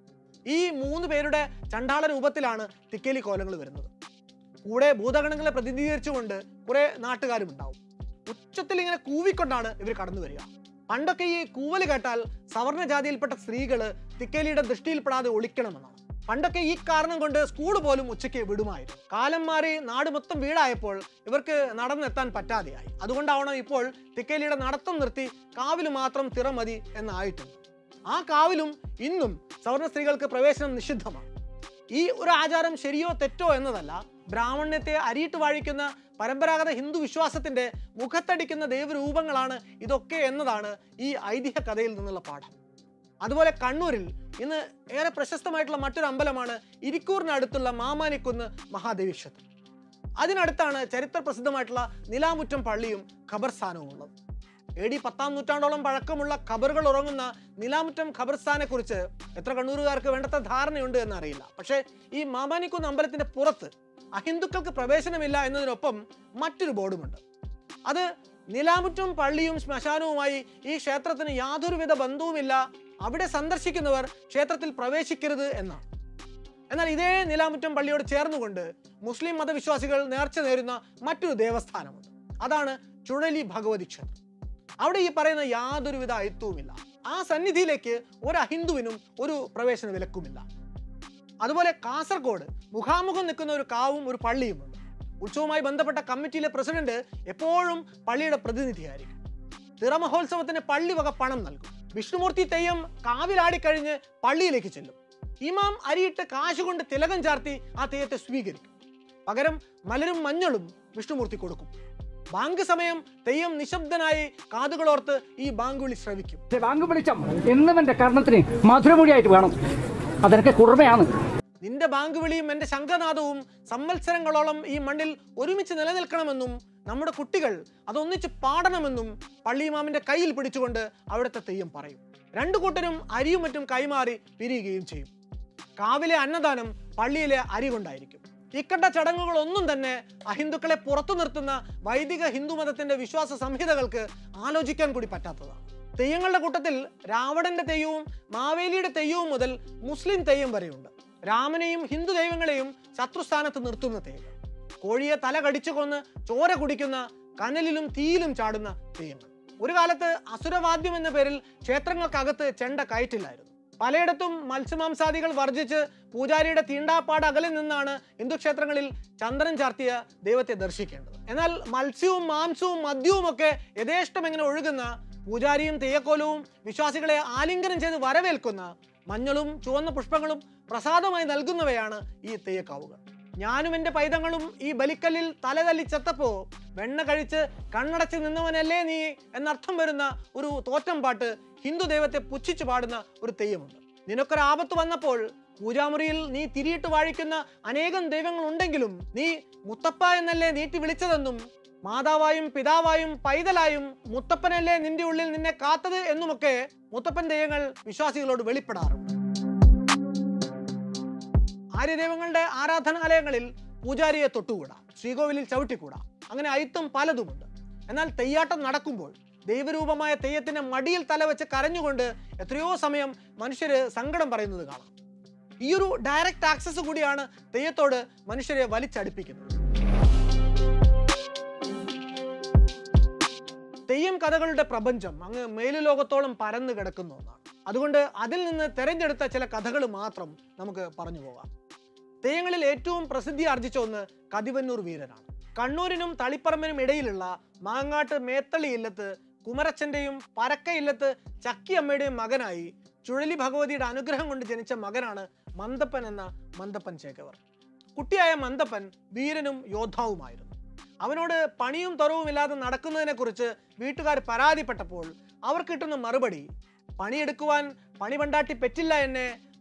ഈ മൂന്ന് പേരുടെ ചണ്ടാള രൂപത്തിലാണ് തിക്കേലി കോലങ്ങൾ വരുന്നത് കൂടെ ഭൂതഗണങ്ങളെ പ്രതിനിധീകരിച്ചുകൊണ്ട് കുറെ നാട്ടുകാരും ഉണ്ടാവും ഉച്ചത്തിൽ ഇങ്ങനെ കൂവിക്കൊണ്ടാണ് ഇവർ കടന്നു വരിക പണ്ടൊക്കെ ഈ കൂവല് കേട്ടാൽ സവർണ ജാതിയിൽപ്പെട്ട സ്ത്രീകള് തിക്കേലിയുടെ ദൃഷ്ടിയിൽപ്പെടാതെ ഒളിക്കണമെന്നാണ് പണ്ടൊക്കെ ഈ കാരണം കൊണ്ട് സ്കൂൾ പോലും ഉച്ചയ്ക്ക് വിടുമായിരുന്നു കാലം മാറി നാട് മൊത്തം വീടായപ്പോൾ ഇവർക്ക് നടന്നെത്താൻ പറ്റാതെയായി അതുകൊണ്ടാവണം ഇപ്പോൾ തിക്കേലിയുടെ നടത്തം നിർത്തി കാവിൽ മാത്രം തിറ മതി എന്നായിട്ടുണ്ട് ആ കാവിലും ഇന്നും സവർണ സ്ത്രീകൾക്ക് പ്രവേശനം നിഷിദ്ധമാണ് ഈ ഒരു ആചാരം ശരിയോ തെറ്റോ എന്നതല്ല ബ്രാഹ്മണ്യത്തെ അരിയിട്ട് വാഴിക്കുന്ന പരമ്പരാഗത ഹിന്ദു വിശ്വാസത്തിന്റെ മുഖത്തടിക്കുന്ന ദൈവരൂപങ്ങളാണ് ഇതൊക്കെ എന്നതാണ് ഈ ഐതിഹ്യ കഥയിൽ നിന്നുള്ള പാഠം അതുപോലെ കണ്ണൂരിൽ ഇന്ന് ഏറെ പ്രശസ്തമായിട്ടുള്ള മറ്റൊരു അമ്പലമാണ് ഇരിക്കൂറിനടുത്തുള്ള മാമാനിക്കുന്ന് മഹാദേവി ക്ഷേത്രം അതിനടുത്താണ് ചരിത്ര പ്രസിദ്ധമായിട്ടുള്ള നിലാമുറ്റം പള്ളിയും ഖബർസ്ഥാനവും ഉള്ളത് എ ഡി പത്താം നൂറ്റാണ്ടോളം പഴക്കമുള്ള ഖബറുകൾ ഉറങ്ങുന്ന നിലാമുറ്റം ഖബർസ്ഥാനെ കുറിച്ച് എത്ര കണ്ണൂരുകാർക്ക് വേണ്ടത്ര ധാരണയുണ്ട് എന്നറിയില്ല പക്ഷേ ഈ മാമാനിക്കുന്ന് അമ്പലത്തിന്റെ പുറത്ത് അഹിന്ദുക്കൾക്ക് പ്രവേശനമില്ല എന്നതിനൊപ്പം മറ്റൊരു ബോർഡുമുണ്ട് അത് നിലാമുറ്റം പള്ളിയും ശ്മശാനവുമായി ഈ ക്ഷേത്രത്തിന് യാതൊരുവിധ ബന്ധവുമില്ല അവിടെ സന്ദർശിക്കുന്നവർ ക്ഷേത്രത്തിൽ പ്രവേശിക്കരുത് എന്നാണ് എന്നാൽ ഇതേ നിലാമുറ്റം പള്ളിയോട് ചേർന്നുകൊണ്ട് മുസ്ലിം മതവിശ്വാസികൾ നേർച്ച നേരുന്ന മറ്റൊരു ദേവസ്ഥാനമുണ്ട് അതാണ് ചുഴലി ഭഗവതി ക്ഷേത്രം അവിടെ ഈ പറയുന്ന യാതൊരുവിധ അയത്വവുമില്ല ആ സന്നിധിയിലേക്ക് ഒരു അഹിന്ദുവിനും ഒരു പ്രവേശന വിലക്കുമില്ല അതുപോലെ കാസർഗോഡ് മുഖാമുഖം നിൽക്കുന്ന ഒരു കാവും ഒരു പള്ളിയുമുണ്ട് ഉത്സവവുമായി ബന്ധപ്പെട്ട കമ്മിറ്റിയിലെ പ്രസിഡന്റ് എപ്പോഴും പള്ളിയുടെ പ്രതിനിധിയായിരിക്കും തിറ മഹോത്സവത്തിന് പള്ളി വക പണം നൽകും വിഷ്ണുമൂർത്തി തെയ്യം കാവിലാടിക്കഴിഞ്ഞ് പള്ളിയിലേക്ക് ചെല്ലും ഇമാം അരിയിട്ട് കാശുകൊണ്ട് തിലകം ചാർത്തി ആ തെയ്യത്തെ സ്വീകരിക്കും പകരം മലരും മഞ്ഞളും വിഷ്ണുമൂർത്തി കൊടുക്കും ബാങ്ക് സമയം തെയ്യം നിശബ്ദനായി കാതുകളോർത്ത് ഈ ബാങ്ക് വിളി ശ്രവിക്കും പക്ഷേ ബാങ്ക് വിളിച്ചം എന്നും എൻ്റെ കർണത്തിന് മധുരമൊഴിയായിട്ട് വേണം അതെനിക്ക് കുടുംബയാണ് നിന്റെ ബാങ്ക് വിളിയും എൻ്റെ ശംഖനാദവും സംവത്സരങ്ങളോളം ഈ മണ്ണിൽ ഒരുമിച്ച് നിലനിൽക്കണമെന്നും നമ്മുടെ കുട്ടികൾ അതൊന്നിച്ച് പാടണമെന്നും പള്ളിമാമിന്റെ കയ്യിൽ പിടിച്ചുകൊണ്ട് അവിടുത്തെ തെയ്യം പറയും രണ്ടു കൂട്ടരും അരിയും മറ്റും കൈമാറി പിരിയുകയും ചെയ്യും കാവിലെ അന്നദാനം പള്ളിയിലെ അരി കൊണ്ടായിരിക്കും ഇക്കണ്ട ചടങ്ങുകളൊന്നും തന്നെ അഹിന്ദുക്കളെ പുറത്തു നിർത്തുന്ന വൈദിക ഹിന്ദുമതത്തിന്റെ വിശ്വാസ സംഹിതകൾക്ക് ആലോചിക്കാൻ കൂടി പറ്റാത്തതാണ് തെയ്യങ്ങളുടെ കൂട്ടത്തിൽ രാവണന്റെ തെയ്യവും മാവേലിയുടെ തെയ്യവും മുതൽ മുസ്ലിം തെയ്യം വരെയുണ്ട് രാമനെയും ഹിന്ദു ദൈവങ്ങളെയും ശത്രുസ്ഥാനത്ത് നിർത്തുന്ന തെയ്യങ്ങൾ കോഴിയെ തല കടിച്ചു കൊന്ന് ചോര കുടിക്കുന്ന കനലിലും തീയിലും ചാടുന്ന തെയ്യങ്ങൾ ഒരു കാലത്ത് അസുരവാദ്യം എന്ന പേരിൽ ക്ഷേത്രങ്ങൾക്കകത്ത് ചെണ്ട കയറ്റില്ലായിരുന്നു പലയിടത്തും മത്സ്യമാംസാദികൾ വർജിച്ച് പൂജാരിയുടെ തീണ്ടാപ്പാട് അകലെ നിന്നാണ് ഹിന്ദു ക്ഷേത്രങ്ങളിൽ ചന്ദ്രൻ ചാർത്തിയ ദൈവത്തെ ദർശിക്കേണ്ടത് എന്നാൽ മത്സ്യവും മാംസവും മദ്യവും ഒക്കെ യഥേഷ്ടം ഇങ്ങനെ ഒഴുകുന്ന പൂജാരിയും തെയ്യക്കോലവും വിശ്വാസികളെ ആലിംഗനം ചെയ്ത് വരവേൽക്കുന്ന മഞ്ഞളും ചുവന്ന പുഷ്പങ്ങളും പ്രസാദമായി നൽകുന്നവയാണ് ഈ തെയ്യക്കാവുകൾ ഞാനും എൻ്റെ പൈതങ്ങളും ഈ ബലിക്കല്ലിൽ തലതല്ലി ചത്തപ്പോ വെണ്ണ കഴിച്ച് കണ്ണടച്ച് നിന്നവനല്ലേ നീ എന്നർത്ഥം വരുന്ന ഒരു തോറ്റം പാട്ട് ഹിന്ദു ദൈവത്തെ പുച്ഛിച്ചു പാടുന്ന ഒരു തെയ്യമുണ്ട് നിനക്കൊരു ആപത്ത് വന്നപ്പോൾ പൂജാമുറിയിൽ നീ തിരിയിട്ട് വാഴിക്കുന്ന അനേകം ദൈവങ്ങൾ ഉണ്ടെങ്കിലും നീ മുത്തപ്പ എന്നല്ലേ നീട്ടി വിളിച്ചതെന്നും മാതാവായും പിതാവായും പൈതലായും മുത്തപ്പനല്ലേ നിന്റെ ഉള്ളിൽ നിന്നെ കാത്തത് എന്നുമൊക്കെ മുത്തപ്പൻ ദൈവങ്ങൾ വിശ്വാസികളോട് വെളിപ്പെടാറുണ്ട് ആര്യദൈവങ്ങളുടെ ആരാധനാലയങ്ങളിൽ പൂജാരിയെ തൊട്ടുകൂടാ ശ്രീകോവിലിൽ ചവിട്ടിക്കൂടാ അങ്ങനെ അയിത്തം പലതുമുണ്ട് എന്നാൽ തെയ്യാട്ടം നടക്കുമ്പോൾ ദൈവരൂപമായ തെയ്യത്തിന്റെ മടിയിൽ തലവെച്ച് കരഞ്ഞുകൊണ്ട് എത്രയോ സമയം മനുഷ്യര് സങ്കടം പറയുന്നത് കാണാം ഈ ഒരു ഡയറക്റ്റ് ആക്സസ് കൂടിയാണ് തെയ്യത്തോട് മനുഷ്യരെ വലിച്ചടുപ്പിക്കുന്നത് തെയ്യം കഥകളുടെ പ്രപഞ്ചം അങ്ങ് മേലുലോകത്തോളം പരന്നു കിടക്കുന്ന ഒന്നാണ് അതുകൊണ്ട് അതിൽ നിന്ന് തെരഞ്ഞെടുത്ത ചില കഥകൾ മാത്രം നമുക്ക് പറഞ്ഞു പോകാം തെയ്യങ്ങളിൽ ഏറ്റവും പ്രസിദ്ധി ആർജിച്ച ഒന്ന് കതിവന്നൂർ വീരനാണ് കണ്ണൂരിനും തളിപ്പറമ്പിനും ഇടയിലുള്ള മാങ്ങാട്ട് മേത്തളി ഇല്ലത്ത് കുമരച്ചന്റെയും പരക്ക ഇല്ലത്ത് ചക്കിയമ്മയുടെയും മകനായി ചുഴലി ഭഗവതിയുടെ അനുഗ്രഹം കൊണ്ട് ജനിച്ച മകനാണ് മന്ദപ്പൻ എന്ന മന്ദപ്പൻ ചേക്കവർ കുട്ടിയായ മന്ദപ്പൻ വീരനും യോദ്ധാവുമായിരുന്നു അവനോട് പണിയും തുറവും ഇല്ലാതെ നടക്കുന്നതിനെക്കുറിച്ച് വീട്ടുകാർ പരാതിപ്പെട്ടപ്പോൾ അവർ കിട്ടുന്ന മറുപടി പണിയെടുക്കുവാൻ പണി പണ്ടാട്ടി പെറ്റില്ല എന്നെ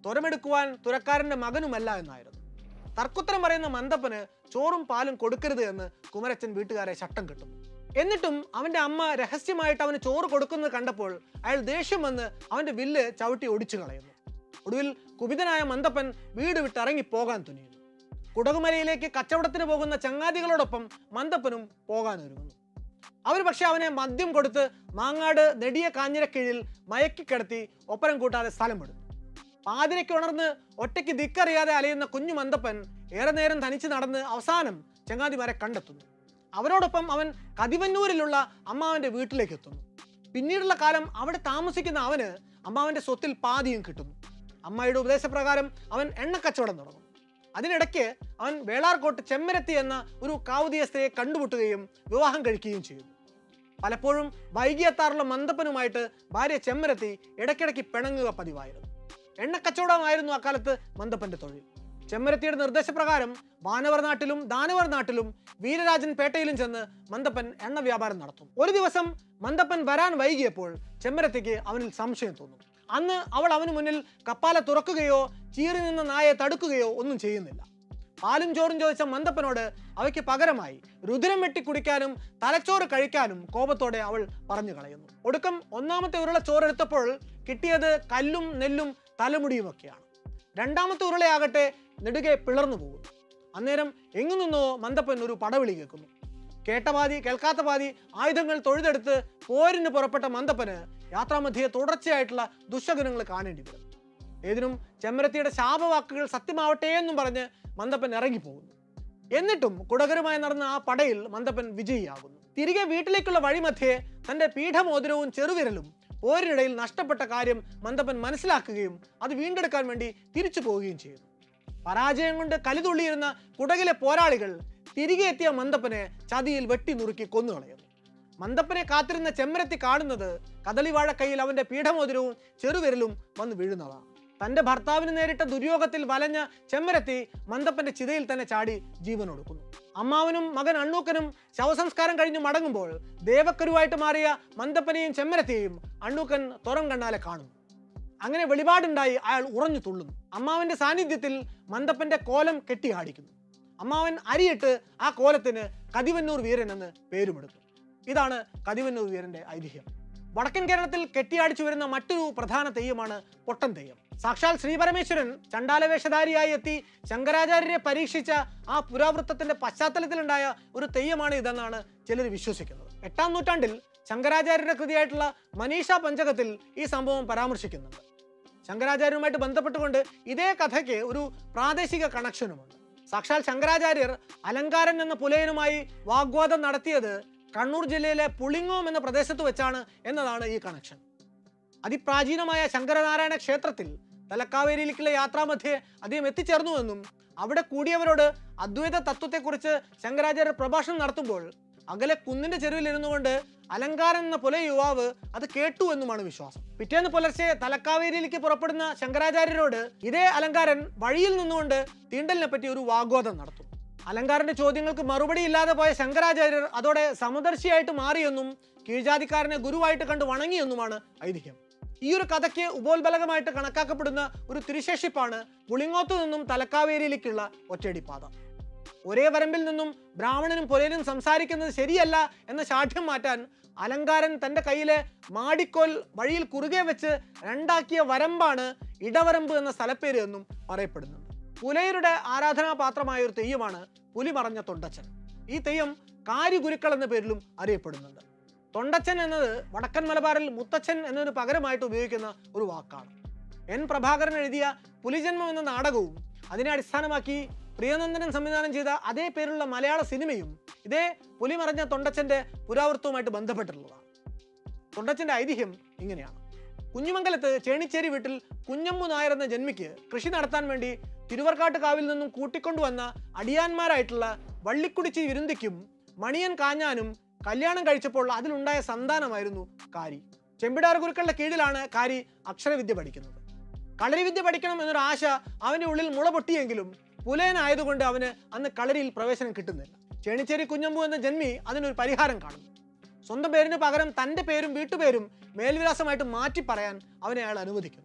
തുരമെടുക്കുവാൻ തുരക്കാരൻ്റെ മകനുമല്ല എന്നായിരുന്നു തർക്കുത്തരം പറയുന്ന മന്ദപ്പന് ചോറും പാലും കൊടുക്കരുത് എന്ന് കുമരച്ചൻ വീട്ടുകാരെ ചട്ടം കിട്ടുന്നു എന്നിട്ടും അവൻ്റെ അമ്മ രഹസ്യമായിട്ട് അവന് ചോറ് കൊടുക്കുന്നത് കണ്ടപ്പോൾ അയാൾ ദേഷ്യം വന്ന് അവൻ്റെ വില്ല് ചവിട്ടി ഒടിച്ചു കളയുന്നു ഒടുവിൽ കുപിതനായ മന്ദപ്പൻ വീട് വിട്ടിറങ്ങി പോകാൻ തുനിയുന്നു കുടകുമലയിലേക്ക് കച്ചവടത്തിന് പോകുന്ന ചങ്ങാതികളോടൊപ്പം മന്ദപ്പനും പോകാൻ ഒരുങ്ങുന്നു അവർ പക്ഷെ അവനെ മദ്യം കൊടുത്ത് മാങ്ങാട് നെടിയ കാഞ്ഞിരക്കീഴിൽ മയക്കിക്കിടത്തി ഒപ്പരം കൂട്ടാതെ സ്ഥലം വിടുന്നു പാതിരയ്ക്ക് ഉണർന്ന് ഒറ്റയ്ക്ക് ദിക്കറിയാതെ അലയുന്ന കുഞ്ഞു മന്ദപ്പൻ ഏറെ നേരം തനിച്ച് നടന്ന് അവസാനം ചങ്ങാതിമാരെ കണ്ടെത്തുന്നു അവരോടൊപ്പം അവൻ കതിവന്നൂരിലുള്ള അമ്മാവന്റെ വീട്ടിലേക്ക് എത്തുന്നു പിന്നീടുള്ള കാലം അവിടെ താമസിക്കുന്ന അവന് അമ്മാവന്റെ സ്വത്തിൽ പാതിയും കിട്ടുന്നു അമ്മയുടെ ഉപദേശപ്രകാരം അവൻ എണ്ണക്കച്ചവടം തുടങ്ങും അതിനിടയ്ക്ക് അവൻ വേളാർകോട്ട് ചെമ്മരത്തി എന്ന ഒരു കാവുതിയ സ്ത്രീയെ കണ്ടുമുട്ടുകയും വിവാഹം കഴിക്കുകയും ചെയ്യുന്നു പലപ്പോഴും വൈകിയെത്താറുള്ള മന്ദപ്പനുമായിട്ട് ഭാര്യ ചെമ്മരത്തി ഇടയ്ക്കിടയ്ക്ക് പിണങ്ങുക പതിവായിരുന്നു എണ്ണക്കച്ചവടമായിരുന്നു അക്കാലത്ത് മന്ദപ്പന്റെ തൊഴിൽ ചെമ്മരത്തിയുടെ നിർദ്ദേശപ്രകാരം വാനവർ നാട്ടിലും ദാനവർ നാട്ടിലും വീരരാജൻ പേട്ടയിലും ചെന്ന് മന്ദപ്പൻ എണ്ണ വ്യാപാരം നടത്തും ഒരു ദിവസം മന്ദപ്പൻ വരാൻ വൈകിയപ്പോൾ ചെമ്മരത്തിക്ക് അവനിൽ സംശയം തോന്നും അന്ന് അവൾ അവന് മുന്നിൽ കപ്പാല തുറക്കുകയോ ചീറി നിന്ന നായെ തടുക്കുകയോ ഒന്നും ചെയ്യുന്നില്ല പാലും ചോറും ചോദിച്ച മന്ദപ്പനോട് അവയ്ക്ക് പകരമായി രുദ്രം വെട്ടി കുടിക്കാനും തലച്ചോറ് കഴിക്കാനും കോപത്തോടെ അവൾ പറഞ്ഞു കളയുന്നു ഒടുക്കം ഒന്നാമത്തെ ഉരുള ചോറെടുത്തപ്പോൾ കിട്ടിയത് കല്ലും നെല്ലും തലമുടിയുമൊക്കെയാണ് രണ്ടാമത്തെ ഉരുളയാകട്ടെ നെടുകെ പിളർന്നു പോകുന്നു അന്നേരം എങ്ങു നിന്നോ മന്ദപ്പൻ ഒരു പടവിളി കേൾക്കുന്നു കേട്ട പാതി കേൾക്കാത്ത പാതി ആയുധങ്ങൾ തൊഴുതെടുത്ത് പോരിന് പുറപ്പെട്ട മന്ദപ്പന് യാത്രാമധ്യേ തുടർച്ചയായിട്ടുള്ള ദുശകനങ്ങൾ കാണേണ്ടി വരും ഏതിനും ചെമ്മരത്തിയുടെ ശാപവാക്കുകൾ സത്യമാവട്ടെ എന്നും പറഞ്ഞ് മന്ദപ്പൻ ഇറങ്ങിപ്പോകുന്നു എന്നിട്ടും കുടകരുമായി നടന്ന ആ പടയിൽ മന്ദപ്പൻ വിജയിയാകുന്നു തിരികെ വീട്ടിലേക്കുള്ള വഴിമധ്യേ തന്റെ പീഠമോതിരവും ചെറുവിരലും പോരിനിടയിൽ നഷ്ടപ്പെട്ട കാര്യം മന്ദപ്പൻ മനസ്സിലാക്കുകയും അത് വീണ്ടെടുക്കാൻ വേണ്ടി തിരിച്ചു പോവുകയും ചെയ്യുന്നു പരാജയം കൊണ്ട് കലിതുള്ളിയിരുന്ന കുടകിലെ പോരാളികൾ തിരികെ എത്തിയ മന്ദപ്പനെ ചതിയിൽ വെട്ടി നുറുക്കി കൊന്നുകളയുന്നു മന്ദപ്പനെ കാത്തിരുന്ന ചെമ്മരത്തി കാണുന്നത് കദളിവാഴ കയ്യിൽ അവന്റെ പീഠമോതിരവും ചെറുവിരലും വന്ന് വീഴുന്നതാണ് തന്റെ ഭർത്താവിന് നേരിട്ട ദുര്യോഗത്തിൽ വലഞ്ഞ ചെമ്മരത്തി മന്ദപ്പന്റെ ചിതയിൽ തന്നെ ചാടി ജീവനൊടുക്കുന്നു അമ്മാവനും മകൻ അണ്ണൂക്കനും ശവസംസ്കാരം കഴിഞ്ഞ് മടങ്ങുമ്പോൾ ദേവക്കരുവായിട്ട് മാറിയ മന്ദപ്പനെയും ചെമ്മരത്തെയും അണ്ണൂക്കൻ തുറം കണ്ണാലെ കാണുന്നു അങ്ങനെ വെളിപാടുണ്ടായി അയാൾ ഉറഞ്ഞു തുള്ളുന്നു അമ്മാവന്റെ സാന്നിധ്യത്തിൽ മന്ദപ്പന്റെ കോലം കെട്ടിയാടിക്കുന്നു അമ്മാവൻ അരിയിട്ട് ആ കോലത്തിന് കതിവന്നൂർ വീരൻ എന്ന് പേരുമെടുത്തു ഇതാണ് കതിവന്നൂർ വീരന്റെ ഐതിഹ്യം വടക്കൻ കേരളത്തിൽ കെട്ടിയാടിച്ചു വരുന്ന മറ്റൊരു പ്രധാന തെയ്യമാണ് പൊട്ടൻ തെയ്യം സാക്ഷാൽ ശ്രീപരമേശ്വരൻ ചണ്ടാലവേഷധാരിയായി എത്തി ശങ്കരാചാര്യരെ പരീക്ഷിച്ച ആ പുരാവൃത്തത്തിന്റെ പശ്ചാത്തലത്തിലുണ്ടായ ഒരു തെയ്യമാണ് ഇതെന്നാണ് ചിലർ വിശ്വസിക്കുന്നത് എട്ടാം നൂറ്റാണ്ടിൽ ശങ്കരാചാര്യരുടെ കൃതിയായിട്ടുള്ള മനീഷ പഞ്ചകത്തിൽ ഈ സംഭവം പരാമർശിക്കുന്നുണ്ട് ശങ്കരാചാര്യരുമായിട്ട് ബന്ധപ്പെട്ടുകൊണ്ട് ഇതേ കഥയ്ക്ക് ഒരു പ്രാദേശിക കണക്ഷനുമുണ്ട് സാക്ഷാൽ ശങ്കരാചാര്യർ അലങ്കാരൻ എന്ന പുലയനുമായി വാഗ്വാദം നടത്തിയത് കണ്ണൂർ ജില്ലയിലെ പുളിങ്ങോം എന്ന പ്രദേശത്ത് വെച്ചാണ് എന്നതാണ് ഈ കണക്ഷൻ അതിപ്രാചീനമായ ശങ്കരനാരായണ ക്ഷേത്രത്തിൽ തലക്കാവേരിയിലേക്കുള്ള യാത്രാമധ്യേ അദ്ദേഹം എത്തിച്ചേർന്നുവെന്നും അവിടെ കൂടിയവരോട് അദ്വൈത തത്വത്തെക്കുറിച്ച് ശങ്കരാചാര്യർ പ്രഭാഷണം നടത്തുമ്പോൾ അകലെ കുന്നിന്റെ ചെരുവിൽ ഇരുന്നുകൊണ്ട് അലങ്കാരൻ എന്ന പുല യുവാവ് അത് കേട്ടു എന്നുമാണ് വിശ്വാസം പിറ്റേന്ന് പുലർച്ചെ തലക്കാവേരിയിലേക്ക് പുറപ്പെടുന്ന ശങ്കരാചാര്യരോട് ഇതേ അലങ്കാരൻ വഴിയിൽ നിന്നുകൊണ്ട് തീണ്ടലിനെ പറ്റി ഒരു വാഗ്വാദം നടത്തും അലങ്കാരന്റെ ചോദ്യങ്ങൾക്ക് മറുപടി ഇല്ലാതെ പോയ ശങ്കരാചാര്യർ അതോടെ സമദർശിയായിട്ട് മാറിയെന്നും കീഴ്ജാതിക്കാരനെ ഗുരുവായിട്ട് കണ്ട് വണങ്ങിയെന്നുമാണ് ഐതിഹ്യം ഈ ഒരു കഥയ്ക്ക് ഉപോത്ബലകമായിട്ട് കണക്കാക്കപ്പെടുന്ന ഒരു തിരുശേഷിപ്പാണ് പുളിങ്ങോത്ത് നിന്നും തലക്കാവേരിയിലേക്കുള്ള ഒറ്റയടിപ്പാത ഒരേ വരമ്പിൽ നിന്നും ബ്രാഹ്മണനും പുലയനും സംസാരിക്കുന്നത് ശരിയല്ല എന്ന ശാഠ്യം മാറ്റാൻ അലങ്കാരൻ തൻ്റെ കയ്യിലെ മാടിക്കോൽ വഴിയിൽ കുറുകെ വെച്ച് രണ്ടാക്കിയ വരമ്പാണ് ഇടവരമ്പ് എന്ന സ്ഥലപ്പേര് എന്നും പറയപ്പെടുന്നുണ്ട് പുലയരുടെ ആരാധനാപാത്രമായ ഒരു തെയ്യമാണ് പുലിമറഞ്ഞ തൊണ്ടച്ചൻ ഈ തെയ്യം കാര്യഗുരുക്കൾ എന്ന പേരിലും അറിയപ്പെടുന്നുണ്ട് തൊണ്ടച്ചൻ എന്നത് വടക്കൻ മലബാറിൽ മുത്തച്ഛൻ എന്നതിന് പകരമായിട്ട് ഉപയോഗിക്കുന്ന ഒരു വാക്കാണ് എൻ പ്രഭാകരൻ എഴുതിയ പുലിജന്മം എന്ന നാടകവും അതിനെ അടിസ്ഥാനമാക്കി പ്രിയനന്ദനൻ സംവിധാനം ചെയ്ത അതേ പേരുള്ള മലയാള സിനിമയും ഇതേ പുലിമറഞ്ഞ തൊണ്ടച്ചന്റെ പുരാവൃത്തവുമായിട്ട് ബന്ധപ്പെട്ടിട്ടുള്ളതാണ് തൊണ്ടച്ചന്റെ ഐതിഹ്യം ഇങ്ങനെയാണ് കുഞ്ഞുമംഗലത്ത് ചേണിച്ചേരി വീട്ടിൽ കുഞ്ഞമ്മു നായർ എന്ന ജന്മിക്ക് കൃഷി നടത്താൻ വേണ്ടി തിരുവർക്കാട്ട് കാവിൽ നിന്നും കൂട്ടിക്കൊണ്ടുവന്ന അടിയാന്മാരായിട്ടുള്ള വള്ളിക്കുടിച്ചി വിരുന്തിക്കും മണിയൻ കാഞ്ഞാനും കല്യാണം കഴിച്ചപ്പോൾ അതിലുണ്ടായ സന്താനമായിരുന്നു കാരി ചെമ്പിടാർ ഗുരുക്കളുടെ കീഴിലാണ് കാരി അക്ഷരവിദ്യ പഠിക്കുന്നത് കളരിവിദ്യ പഠിക്കണം എന്നൊരു ആശ അവന്റെ ഉള്ളിൽ മുള പൊട്ടിയെങ്കിലും പുലയനായതുകൊണ്ട് അവന് അന്ന് കളരിയിൽ പ്രവേശനം കിട്ടുന്നില്ല ചേണിച്ചേരി കുഞ്ഞമ്പു എന്ന ജന്മി അതിനൊരു പരിഹാരം കാണുന്നു സ്വന്തം പേരിന് പകരം തൻ്റെ പേരും വീട്ടുപേരും മേൽവിലാസമായിട്ട് മാറ്റി പറയാൻ അവനെ അയാൾ അനുവദിക്കുന്നു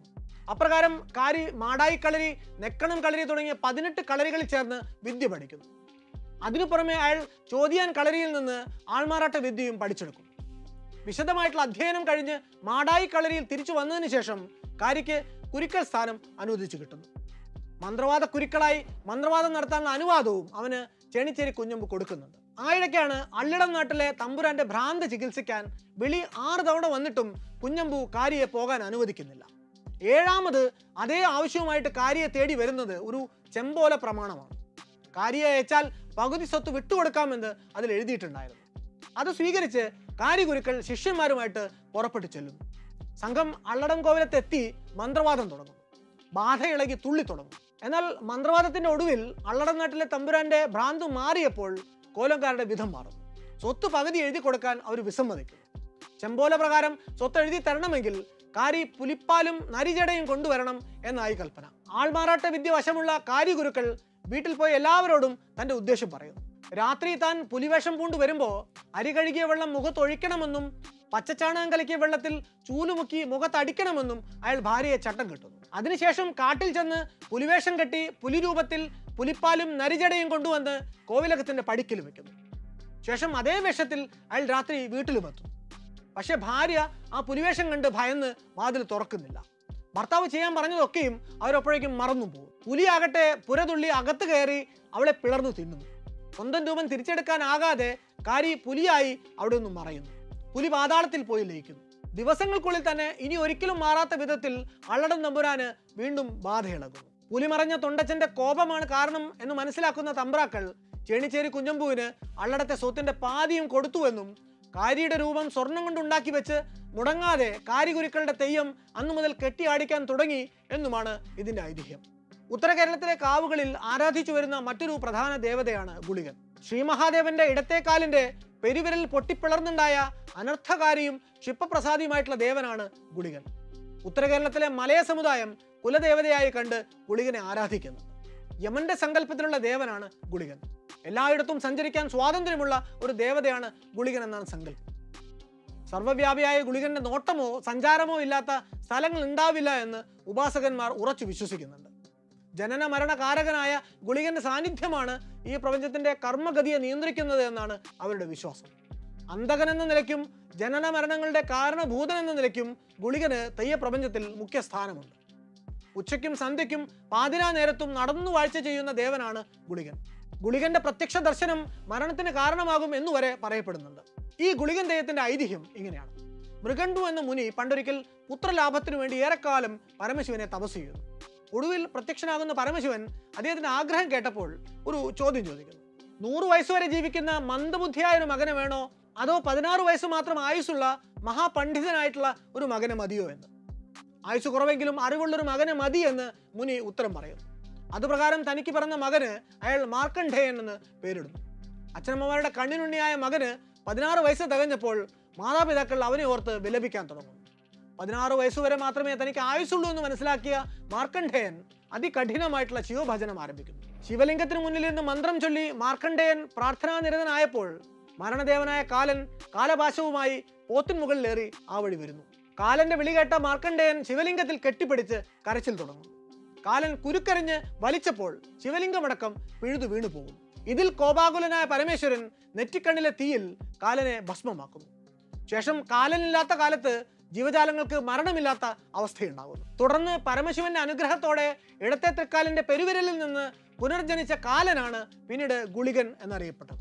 അപ്രകാരം കാരി മാടായി കളരി നെക്കണം കളരി തുടങ്ങിയ പതിനെട്ട് കളരികളിൽ ചേർന്ന് വിദ്യ പഠിക്കുന്നു അതിനു പുറമെ അയാൾ ചോദിയാൻ കളരിയിൽ നിന്ന് ആൾമാറാട്ട വിദ്യയും പഠിച്ചെടുക്കും വിശദമായിട്ടുള്ള അധ്യയനം കഴിഞ്ഞ് മാടായി കളരിയിൽ തിരിച്ചു വന്നതിന് ശേഷം കാരിക്ക് കുരുക്കൽ സ്ഥാനം അനുവദിച്ചു കിട്ടുന്നു മന്ത്രവാദ കുരുക്കളായി മന്ത്രവാദം നടത്താനുള്ള അനുവാദവും അവന് ചേണിച്ചേരി കുഞ്ഞമ്പ് കൊടുക്കുന്നുണ്ട് ആയിടയ്ക്കാണ് അള്ളിടം നാട്ടിലെ തമ്പുരാന്റെ ഭ്രാന്ത് ചികിത്സിക്കാൻ വിളി ആറ് തവണ വന്നിട്ടും കുഞ്ഞമ്പു കാരിയെ പോകാൻ അനുവദിക്കുന്നില്ല ഏഴാമത് അതേ ആവശ്യവുമായിട്ട് കാരിയെ തേടി വരുന്നത് ഒരു ചെമ്പോല പ്രമാണമാണ് കാരിയെ അയച്ചാൽ പകുതി സ്വത്ത് വിട്ടുകൊടുക്കാമെന്ന് അതിൽ എഴുതിയിട്ടുണ്ടായിരുന്നു അത് സ്വീകരിച്ച് കാര്യഗുരുക്കൾ ശിഷ്യന്മാരുമായിട്ട് പുറപ്പെട്ടു ചെല്ലുന്നു സംഘം അള്ളടം കോവിലത്തെത്തി മന്ത്രവാദം തുടങ്ങുന്നു ബാധ ഇളകി തുള്ളി തുടങ്ങും എന്നാൽ മന്ത്രവാദത്തിന്റെ ഒടുവിൽ അള്ളടം നാട്ടിലെ തമ്പുരാന്റെ ഭ്രാന്ത് മാറിയപ്പോൾ കോലംകാരുടെ വിധം മാറുന്നു സ്വത്ത് പകുതി എഴുതി കൊടുക്കാൻ അവർ വിസമ്മതിക്കുന്നു ചെമ്പോല പ്രകാരം സ്വത്ത് എഴുതി തരണമെങ്കിൽ കാരി പുലിപ്പാലും നരിജടയും കൊണ്ടുവരണം എന്നായി കൽപ്പന ആൾമാറാട്ട വിദ്യ വശമുള്ള കാര്യഗുരുക്കൾ വീട്ടിൽ പോയി എല്ലാവരോടും തന്റെ ഉദ്ദേശം പറയുന്നു രാത്രി താൻ പുലിവേഷം പൂണ്ട് വരുമ്പോൾ അരി കഴുകിയ വെള്ളം മുഖത്തൊഴിക്കണമെന്നും പച്ചച്ചാണകം കലക്കിയ വെള്ളത്തിൽ ചൂലുമുക്കി മുഖത്തടിക്കണമെന്നും അയാൾ ഭാര്യയെ ചട്ടം കിട്ടുന്നു അതിനുശേഷം കാട്ടിൽ ചെന്ന് പുലിവേഷം കെട്ടി പുലിരൂപത്തിൽ പുലിപ്പാലും നരിജടയും കൊണ്ടുവന്ന് കോവിലകത്തിന്റെ പടിക്കൽ വെക്കുന്നു ശേഷം അതേ വേഷത്തിൽ അയാൾ രാത്രി വീട്ടിലുമെത്തുന്നു പക്ഷെ ഭാര്യ ആ പുലിവേഷം കണ്ട് ഭയന്ന് വാതിൽ തുറക്കുന്നില്ല ഭർത്താവ് ചെയ്യാൻ പറഞ്ഞതൊക്കെയും അവരപ്പോഴേക്കും മറന്നു പോകും പുലിയാകട്ടെ പുരതുള്ളി അകത്ത് കയറി അവളെ പിളർന്നു തിന്നുന്നു സ്വന്തം രൂപം തിരിച്ചെടുക്കാനാകാതെ കാരി പുലിയായി അവിടെ നിന്നും മറയുന്നു പുലി പാതാളത്തിൽ പോയി ലയിക്കുന്നു ദിവസങ്ങൾക്കുള്ളിൽ തന്നെ ഇനി ഒരിക്കലും മാറാത്ത വിധത്തിൽ അള്ളടം നമ്പുരാന് വീണ്ടും ബാധയിളകുന്നു പുലി മറഞ്ഞ തൊണ്ടച്ചന്റെ കോപമാണ് കാരണം എന്ന് മനസ്സിലാക്കുന്ന തമ്പ്രാക്കൾ ചേണിച്ചേരി കുഞ്ഞമ്പുവിന് അള്ളടത്തെ സ്വത്തിന്റെ പാതിയും കൊടുത്തുവെന്നും കാരിയുടെ രൂപം സ്വർണം കൊണ്ട് ഉണ്ടാക്കി വെച്ച് മുടങ്ങാതെ കാരികുരുക്കളുടെ തെയ്യം അന്നു മുതൽ കെട്ടിയാടിക്കാൻ തുടങ്ങി എന്നുമാണ് ഇതിന്റെ ഐതിഹ്യം ഉത്തര കേരളത്തിലെ കാവുകളിൽ ആരാധിച്ചു വരുന്ന മറ്റൊരു പ്രധാന ദേവതയാണ് ഗുളികൻ ശ്രീ മഹാദേവന്റെ ഇടത്തേക്കാലിന്റെ പെരുവിരൽ പൊട്ടിപ്പിളർന്നുണ്ടായ അനർത്ഥകാരിയും ക്ഷിപ്രപ്രസാദിയുമായിട്ടുള്ള ദേവനാണ് ഗുളികൻ ഉത്തര കേരളത്തിലെ മലയ സമുദായം കുലദേവതയായി കണ്ട് ഗുളികനെ ആരാധിക്കുന്നു യമന്റെ സങ്കല്പത്തിലുള്ള ദേവനാണ് ഗുളികൻ എല്ലായിടത്തും സഞ്ചരിക്കാൻ സ്വാതന്ത്ര്യമുള്ള ഒരു ദേവതയാണ് ഗുളികൻ എന്നാണ് സങ്കല്പം സർവ്വവ്യാപിയായ ഗുളികന്റെ നോട്ടമോ സഞ്ചാരമോ ഇല്ലാത്ത സ്ഥലങ്ങൾ ഉണ്ടാവില്ല എന്ന് ഉപാസകന്മാർ ഉറച്ചു വിശ്വസിക്കുന്നുണ്ട് ജനന മരണ കാരകനായ ഗുളികന്റെ സാന്നിധ്യമാണ് ഈ പ്രപഞ്ചത്തിന്റെ കർമ്മഗതിയെ നിയന്ത്രിക്കുന്നത് എന്നാണ് അവരുടെ വിശ്വാസം അന്തകൻ എന്ന നിലയ്ക്കും ജനന മരണങ്ങളുടെ കാരണഭൂതൻ എന്ന നിലയ്ക്കും ഗുളികന് തെയ്യ പ്രപഞ്ചത്തിൽ മുഖ്യ സ്ഥാനമുണ്ട് ഉച്ചയ്ക്കും സന്ധ്യയ്ക്കും പാതിരാ നേരത്തും നടന്നു വാഴ്ച ചെയ്യുന്ന ദേവനാണ് ഗുളികൻ ഗുളികന്റെ പ്രത്യക്ഷ ദർശനം മരണത്തിന് കാരണമാകും എന്നുവരെ പറയപ്പെടുന്നുണ്ട് ഈ ഗുളികൻ ദൈവത്തിന്റെ ഐതിഹ്യം ഇങ്ങനെയാണ് മൃഗണ്ടു എന്ന മുനി പണ്ടൊരിക്കൽ പുത്രലാഭത്തിനു വേണ്ടി ഏറെക്കാലം പരമശിവനെ തപസ് ചെയ്യുന്നു ഒടുവിൽ പ്രത്യക്ഷനാകുന്ന പരമശിവൻ അദ്ദേഹത്തിന്റെ ആഗ്രഹം കേട്ടപ്പോൾ ഒരു ചോദ്യം ചോദിക്കുന്നു നൂറ് വയസ്സുവരെ ജീവിക്കുന്ന മന്ദബുദ്ധിയായ ഒരു മകനെ വേണോ അതോ പതിനാറ് വയസ്സ് മാത്രം ആയുസ്സുള്ള മഹാപണ്ഡിതനായിട്ടുള്ള ഒരു മകനെ മതിയോ എന്ന് ആയുസ് കുറവെങ്കിലും അറിവുള്ളൊരു മകനെ മതി എന്ന് മുനി ഉത്തരം പറയുന്നു അതുപ്രകാരം തനിക്ക് പിറന്ന മകന് അയാൾ മാർക്കണ്ഡേയൻ എന്ന് പേരിടുന്നു അച്ഛനമ്മമാരുടെ കണ്ണിനുണ്ണിയായ മകന് പതിനാറ് വയസ്സ് തികഞ്ഞപ്പോൾ മാതാപിതാക്കൾ അവനെ ഓർത്ത് വിലപിക്കാൻ തുടങ്ങുന്നു പതിനാറ് വയസ്സുവരെ മാത്രമേ തനിക്ക് ആയുസുള്ളൂ എന്ന് മനസ്സിലാക്കിയ മാർക്കണ്ഡേയൻ അതികഠിനമായിട്ടുള്ള ശിവഭജനം ആരംഭിക്കുന്നു ശിവലിംഗത്തിന് മുന്നിൽ നിന്ന് മന്ത്രം ചൊല്ലി മാർക്കണ്ഡേയൻ പ്രാർത്ഥനാനിരതനായപ്പോൾ മരണദേവനായ കാലൻ കാലപാശവുമായി പോത്തിൻ മുകളിലേറി ആ വഴി വരുന്നു കാലന്റെ വിളി കേട്ട മാർക്കണ്ഡേയൻ ശിവലിംഗത്തിൽ കെട്ടിപ്പിടിച്ച് കരച്ചിൽ തുടങ്ങുന്നു കാലൻ കുരുക്കരഞ്ഞ് വലിച്ചപ്പോൾ ശിവലിംഗമടക്കം പിഴുതു വീണു പോകും ഇതിൽ കോപാകുലനായ പരമേശ്വരൻ നെറ്റിക്കണ്ണിലെ തീയിൽ കാലനെ ഭസ്മമാക്കുന്നു ശേഷം കാലനില്ലാത്ത കാലത്ത് ജീവജാലങ്ങൾക്ക് മരണമില്ലാത്ത അവസ്ഥയുണ്ടാകുന്നു തുടർന്ന് പരമശിവന്റെ അനുഗ്രഹത്തോടെ ഇടത്തെ തൃക്കാലിന്റെ പെരുവിരലിൽ നിന്ന് പുനർജനിച്ച കാലനാണ് പിന്നീട് ഗുളികൻ എന്നറിയപ്പെട്ടത്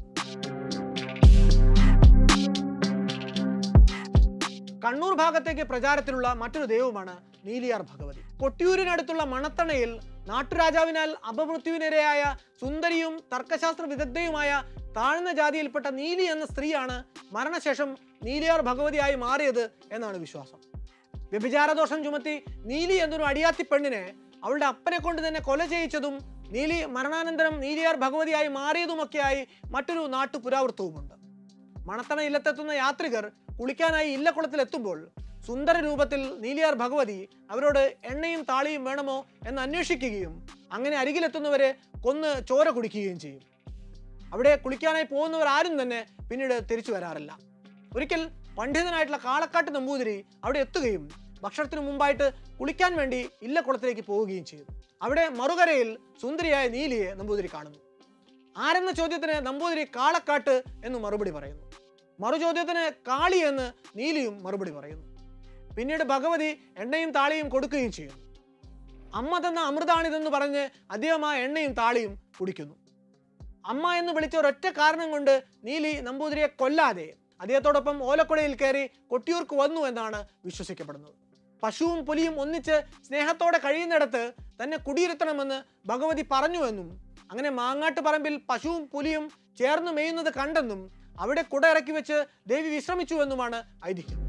കണ്ണൂർ ഭാഗത്തേക്ക് പ്രചാരത്തിലുള്ള മറ്റൊരു ദൈവമാണ് നീലിയാർ ഭഗവതി കൊട്ടിയൂരിനടുത്തുള്ള മണത്തണയിൽ നാട്ടുരാജാവിനാൽ അപമൃത്യുവിനിരയായ സുന്ദരിയും തർക്കശാസ്ത്ര വിദഗ്ധയുമായ താഴ്ന്ന ജാതിയിൽപ്പെട്ട നീലി എന്ന സ്ത്രീയാണ് മരണശേഷം നീലിയാർ ഭഗവതിയായി മാറിയത് എന്നാണ് വിശ്വാസം വ്യഭിചാരദോഷം ചുമത്തി നീലി എന്നൊരു അടിയാത്തി പെണ്ണിനെ അവളുടെ അപ്പനെ കൊണ്ട് തന്നെ കൊല ചെയ്യിച്ചതും നീലി മരണാനന്തരം നീലിയാർ ഭഗവതിയായി മാറിയതുമൊക്കെയായി മറ്റൊരു നാട്ടു പുരാവൃത്തവുമുണ്ട് മണത്തണ ഇല്ലത്തെത്തുന്ന യാത്രികർ കുളിക്കാനായി ഇല്ലക്കുളത്തിലെത്തുമ്പോൾ സുന്ദര രൂപത്തിൽ നീലിയാർ ഭഗവതി അവരോട് എണ്ണയും താളിയും വേണമോ എന്ന് അന്വേഷിക്കുകയും അങ്ങനെ അരികിലെത്തുന്നവരെ കൊന്ന് ചോര കുടിക്കുകയും ചെയ്യും അവിടെ കുളിക്കാനായി പോകുന്നവർ ആരും തന്നെ പിന്നീട് തിരിച്ചു വരാറില്ല ഒരിക്കൽ പണ്ഡിതനായിട്ടുള്ള കാളക്കാട്ട് നമ്പൂതിരി അവിടെ എത്തുകയും ഭക്ഷണത്തിന് മുമ്പായിട്ട് കുളിക്കാൻ വേണ്ടി ഇല്ലക്കുളത്തിലേക്ക് പോവുകയും ചെയ്തു അവിടെ മറുകരയിൽ സുന്ദരിയായ നീലിയെ നമ്പൂതിരി കാണുന്നു ആരെന്ന ചോദ്യത്തിന് നമ്പൂതിരി കാളക്കാട്ട് എന്ന് മറുപടി പറയുന്നു മറു ചോദ്യത്തിന് കാളി എന്ന് നീലിയും മറുപടി പറയുന്നു പിന്നീട് ഭഗവതി എണ്ണയും താളിയും കൊടുക്കുകയും ചെയ്യുന്നു അമ്മ തന്ന അമൃതാണിതെന്ന് പറഞ്ഞ് അദ്ദേഹം ആ എണ്ണയും താളിയും കുടിക്കുന്നു അമ്മ എന്ന് വിളിച്ച ഒരൊറ്റ കാരണം കൊണ്ട് നീലി നമ്പൂതിരിയെ കൊല്ലാതെ അദ്ദേഹത്തോടൊപ്പം ഓലക്കുടയിൽ കയറി കൊട്ടിയൂർക്ക് വന്നു എന്നാണ് വിശ്വസിക്കപ്പെടുന്നത് പശുവും പുലിയും ഒന്നിച്ച് സ്നേഹത്തോടെ കഴിയുന്നിടത്ത് തന്നെ കുടിയിരുത്തണമെന്ന് ഭഗവതി പറഞ്ഞുവെന്നും അങ്ങനെ മാങ്ങാട്ട് പറമ്പിൽ പശുവും പുലിയും ചേർന്ന് മേയുന്നത് കണ്ടെന്നും അവിടെ കുട ഇറക്കി വെച്ച് ദേവി വിശ്രമിച്ചുവെന്നുമാണ് ഐതിഹ്യം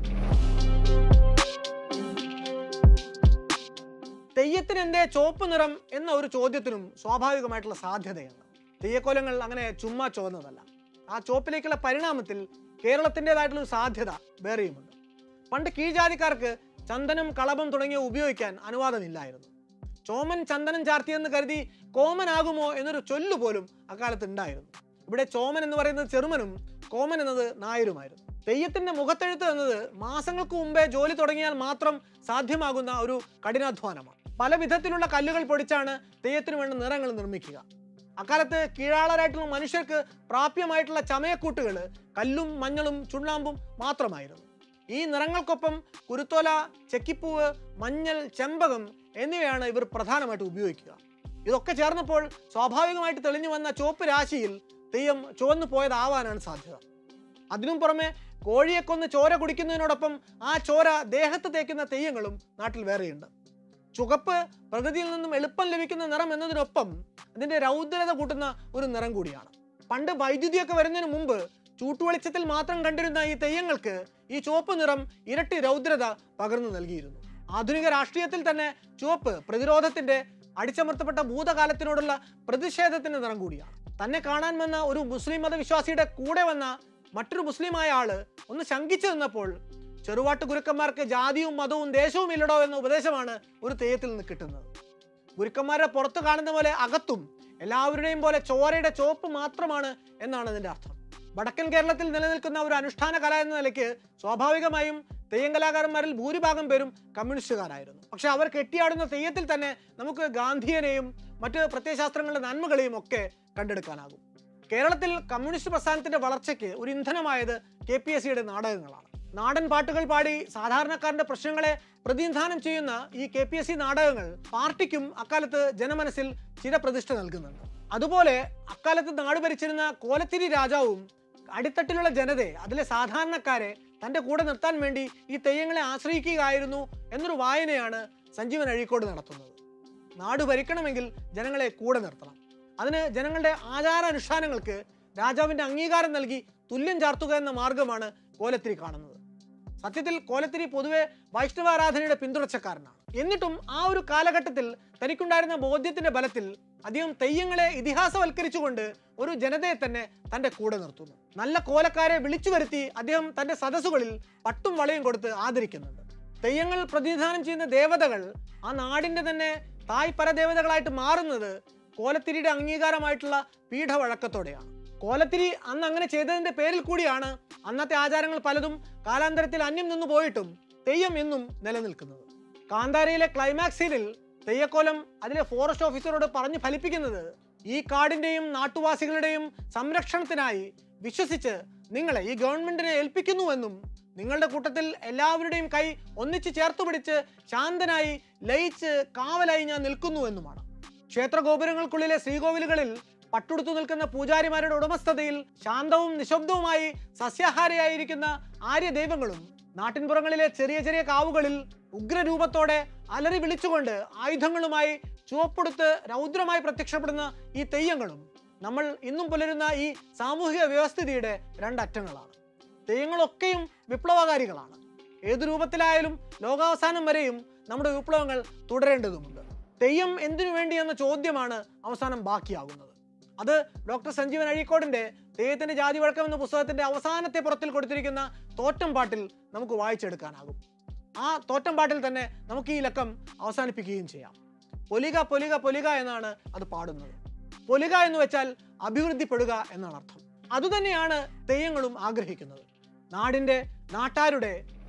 തെയ്യത്തിന് എന്തേ ചുവപ്പ് നിറം എന്ന ഒരു ചോദ്യത്തിനും സ്വാഭാവികമായിട്ടുള്ള സാധ്യതയാണ് തെയ്യക്കോലങ്ങൾ അങ്ങനെ ചുമ്മാ ചുവന്നതല്ല ആ ചുവപ്പിലേക്കുള്ള പരിണാമത്തിൽ കേരളത്തിൻ്റെതായിട്ടുള്ള ഒരു സാധ്യത വേറെയുമുണ്ട് പണ്ട് കീഴ്ജാതിക്കാർക്ക് ചന്ദനം കളഭം തുടങ്ങിയ ഉപയോഗിക്കാൻ അനുവാദമില്ലായിരുന്നു ചോമൻ ചന്ദനം ചാർത്തിയെന്ന് കരുതി കോമനാകുമോ എന്നൊരു ചൊല്ലു പോലും അക്കാലത്ത് ഉണ്ടായിരുന്നു ഇവിടെ ചോമൻ എന്ന് പറയുന്നത് ചെറുമനും കോമൻ എന്നത് നായരുമായിരുന്നു തെയ്യത്തിന്റെ മുഖത്തെഴുത്ത് എന്നത് മാസങ്ങൾക്ക് മുമ്പേ ജോലി തുടങ്ങിയാൽ മാത്രം സാധ്യമാകുന്ന ഒരു കഠിനാധ്വാനമാണ് പല വിധത്തിലുള്ള കല്ലുകൾ പൊടിച്ചാണ് തെയ്യത്തിന് വേണ്ട നിറങ്ങൾ നിർമ്മിക്കുക അക്കാലത്ത് കീഴാളരായിട്ടുള്ള മനുഷ്യർക്ക് പ്രാപ്യമായിട്ടുള്ള ചമയക്കൂട്ടുകൾ കല്ലും മഞ്ഞളും ചുണ്ണാമ്പും മാത്രമായിരുന്നു ഈ നിറങ്ങൾക്കൊപ്പം കുരുത്തോല ചെക്കിപ്പൂവ് മഞ്ഞൾ ചെമ്പകം എന്നിവയാണ് ഇവർ പ്രധാനമായിട്ട് ഉപയോഗിക്കുക ഇതൊക്കെ ചേർന്നപ്പോൾ സ്വാഭാവികമായിട്ട് തെളിഞ്ഞു വന്ന ചുവപ്പ് രാശിയിൽ തെയ്യം ചുവന്നു പോയതാവാനാണ് സാധ്യത അതിനും പുറമെ കോഴിയെ കൊന്ന് ചോര കുടിക്കുന്നതിനോടൊപ്പം ആ ചോര ദേഹത്ത് തേക്കുന്ന തെയ്യങ്ങളും നാട്ടിൽ വേറെയുണ്ട് ചുവപ്പ് പ്രകൃതിയിൽ നിന്നും എളുപ്പം ലഭിക്കുന്ന നിറം എന്നതിനൊപ്പം അതിന്റെ രൗദ്രത കൂട്ടുന്ന ഒരു നിറം കൂടിയാണ് പണ്ട് വൈദ്യുതിയൊക്കെ വരുന്നതിന് മുമ്പ് ചൂട്ടുവെളിച്ചത്തിൽ മാത്രം കണ്ടിരുന്ന ഈ തെയ്യങ്ങൾക്ക് ഈ ചുവപ്പ് നിറം ഇരട്ടി രൗദ്രത പകർന്നു നൽകിയിരുന്നു ആധുനിക രാഷ്ട്രീയത്തിൽ തന്നെ ചുവപ്പ് പ്രതിരോധത്തിന്റെ അടിച്ചമർത്തപ്പെട്ട ഭൂതകാലത്തിനോടുള്ള പ്രതിഷേധത്തിന്റെ നിറം കൂടിയാണ് തന്നെ കാണാൻ വന്ന ഒരു മുസ്ലിം മതവിശ്വാസിയുടെ കൂടെ വന്ന മറ്റൊരു മുസ്ലിമായ ആള് ഒന്ന് ശങ്കിച്ചു നിന്നപ്പോൾ ചെറുവാട്ട് ഗുരുക്കന്മാർക്ക് ജാതിയും മതവും ദേശവും ഇല്ലടോ എന്ന ഉപദേശമാണ് ഒരു തെയ്യത്തിൽ നിന്ന് കിട്ടുന്നത് ഗുരുക്കന്മാരെ പുറത്ത് കാണുന്ന പോലെ അകത്തും എല്ലാവരുടെയും പോലെ ചോരയുടെ ചോപ്പ് മാത്രമാണ് എന്നാണ് അതിന്റെ അർത്ഥം വടക്കൻ കേരളത്തിൽ നിലനിൽക്കുന്ന ഒരു അനുഷ്ഠാന കല എന്ന നിലയ്ക്ക് സ്വാഭാവികമായും തെയ്യം കലാകാരന്മാരിൽ ഭൂരിഭാഗം പേരും കമ്മ്യൂണിസ്റ്റുകാരായിരുന്നു പക്ഷെ അവർ കെട്ടിയാടുന്ന തെയ്യത്തിൽ തന്നെ നമുക്ക് ഗാന്ധിയനെയും മറ്റ് പ്രത്യയശാസ്ത്രങ്ങളുടെ നന്മകളെയും ഒക്കെ കണ്ടെടുക്കാനാകും കേരളത്തിൽ കമ്മ്യൂണിസ്റ്റ് പ്രസ്ഥാനത്തിന്റെ വളർച്ചയ്ക്ക് ഒരു ഇന്ധനമായത് കെ പി എസ് സിയുടെ നാടകങ്ങളാണ് നാടൻ പാട്ടുകൾ പാടി സാധാരണക്കാരന്റെ പ്രശ്നങ്ങളെ പ്രതിനിധാനം ചെയ്യുന്ന ഈ കെ പി എസ് സി നാടകങ്ങൾ പാർട്ടിക്കും അക്കാലത്ത് ജനമനസ്സിൽ ചിരപ്രതിഷ്ഠ നൽകുന്നുണ്ട് അതുപോലെ അക്കാലത്ത് നാട് ഭരിച്ചിരുന്ന കോലത്തിരി രാജാവും അടിത്തട്ടിലുള്ള ജനതയെ അതിലെ സാധാരണക്കാരെ തന്റെ കൂടെ നിർത്താൻ വേണ്ടി ഈ തെയ്യങ്ങളെ ആശ്രയിക്കുകയായിരുന്നു എന്നൊരു വായനയാണ് സഞ്ജീവൻ അഴീക്കോട് നടത്തുന്നത് നാട് ഭരിക്കണമെങ്കിൽ ജനങ്ങളെ കൂടെ നിർത്തണം അതിന് ജനങ്ങളുടെ ആചാരാനുഷ്ഠാനങ്ങൾക്ക് രാജാവിന്റെ അംഗീകാരം നൽകി തുല്യം ചാർത്തുക എന്ന മാർഗമാണ് കോലത്തിരി കാണുന്നത് സത്യത്തിൽ കോലത്തിരി പൊതുവെ വൈഷ്ണവാരാധനയുടെ പിന്തുടർച്ചക്കാരനാണ് എന്നിട്ടും ആ ഒരു കാലഘട്ടത്തിൽ തനിക്കുണ്ടായിരുന്ന ബോധ്യത്തിന്റെ ബലത്തിൽ അദ്ദേഹം തെയ്യങ്ങളെ ഇതിഹാസവൽക്കരിച്ചുകൊണ്ട് ഒരു ജനതയെ തന്നെ തന്റെ കൂടെ നിർത്തുന്നു നല്ല കോലക്കാരെ വിളിച്ചു വരുത്തി അദ്ദേഹം തന്റെ സദസ്സുകളിൽ പട്ടും വളയും കൊടുത്ത് ആദരിക്കുന്നുണ്ട് തെയ്യങ്ങൾ പ്രതിനിധാനം ചെയ്യുന്ന ദേവതകൾ ആ നാടിന്റെ തന്നെ തായ് പരദേവതകളായിട്ട് മാറുന്നത് കോലത്തിരിയുടെ അംഗീകാരമായിട്ടുള്ള പീഠവഴക്കത്തോടെയാണ് കോലത്തിരി അന്ന് അങ്ങനെ ചെയ്തതിന്റെ പേരിൽ കൂടിയാണ് അന്നത്തെ ആചാരങ്ങൾ പലതും കാലാന്തരത്തിൽ അന്യം നിന്നു പോയിട്ടും തെയ്യം എന്നും നിലനിൽക്കുന്നത് കാന്താരയിലെ ക്ലൈമാക്സ് സീനിൽ തെയ്യക്കോലം അതിലെ ഫോറസ്റ്റ് ഓഫീസറോട് പറഞ്ഞു ഫലിപ്പിക്കുന്നത് ഈ കാടിന്റെയും നാട്ടുവാസികളുടെയും സംരക്ഷണത്തിനായി വിശ്വസിച്ച് നിങ്ങളെ ഈ ഗവൺമെന്റിനെ ഏൽപ്പിക്കുന്നുവെന്നും നിങ്ങളുടെ കൂട്ടത്തിൽ എല്ലാവരുടെയും കൈ ഒന്നിച്ച് ചേർത്ത് പിടിച്ച് ശാന്തനായി ലയിച്ച് കാവലായി ഞാൻ നിൽക്കുന്നുവെന്നുമാണ് ക്ഷേത്ര ഗോപുരങ്ങൾക്കുള്ളിലെ ശ്രീകോവിലുകളിൽ പട്ടുടുത്തു നിൽക്കുന്ന പൂജാരിമാരുടെ ഉടമസ്ഥതയിൽ ശാന്തവും നിശബ്ദവുമായി സസ്യാഹാരിയായിരിക്കുന്ന ആര്യദൈവങ്ങളും നാട്ടിൻപുറങ്ങളിലെ ചെറിയ ചെറിയ കാവുകളിൽ ഉഗ്രരൂപത്തോടെ അലറി വിളിച്ചുകൊണ്ട് ആയുധങ്ങളുമായി ചുവപ്പെടുത്ത് രൗദ്രമായി പ്രത്യക്ഷപ്പെടുന്ന ഈ തെയ്യങ്ങളും നമ്മൾ ഇന്നും പുലരുന്ന ഈ സാമൂഹിക വ്യവസ്ഥിതിയുടെ രണ്ടറ്റങ്ങളാണ് തെയ്യങ്ങളൊക്കെയും വിപ്ലവകാരികളാണ് ഏതു രൂപത്തിലായാലും ലോകാവസാനം വരെയും നമ്മുടെ വിപ്ലവങ്ങൾ തുടരേണ്ടതുമുണ്ട് തെയ്യം എന്തിനു വേണ്ടി എന്ന ചോദ്യമാണ് അവസാനം ബാക്കിയാകുന്നത് അത് ഡോക്ടർ സഞ്ജീവൻ അഴീക്കോടിന്റെ തെയ്യത്തിന്റെ ജാതി വഴക്കം എന്ന പുസ്തകത്തിന്റെ അവസാനത്തെ പുറത്തിൽ കൊടുത്തിരിക്കുന്ന തോറ്റം പാട്ടിൽ നമുക്ക് വായിച്ചെടുക്കാനാകും ആ തോറ്റം പാട്ടിൽ തന്നെ നമുക്ക് ഈ ലക്കം അവസാനിപ്പിക്കുകയും ചെയ്യാം പൊലിക പൊലിക പൊലിക എന്നാണ് അത് പാടുന്നത് പൊലിക എന്ന് വെച്ചാൽ അഭിവൃദ്ധിപ്പെടുക എന്നാണ് അർത്ഥം അതുതന്നെയാണ് തെയ്യങ്ങളും ആഗ്രഹിക്കുന്നത് നാടിൻ്റെ നാട്ടാരുടെ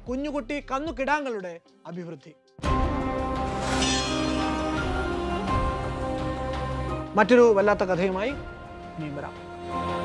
കുഞ്ഞുകുട്ടി കന്നുകിടാങ്ങളുടെ അഭിവൃദ്ധി മറ്റൊരു വല്ലാത്ത കഥയുമായി ഇനിയും വരാം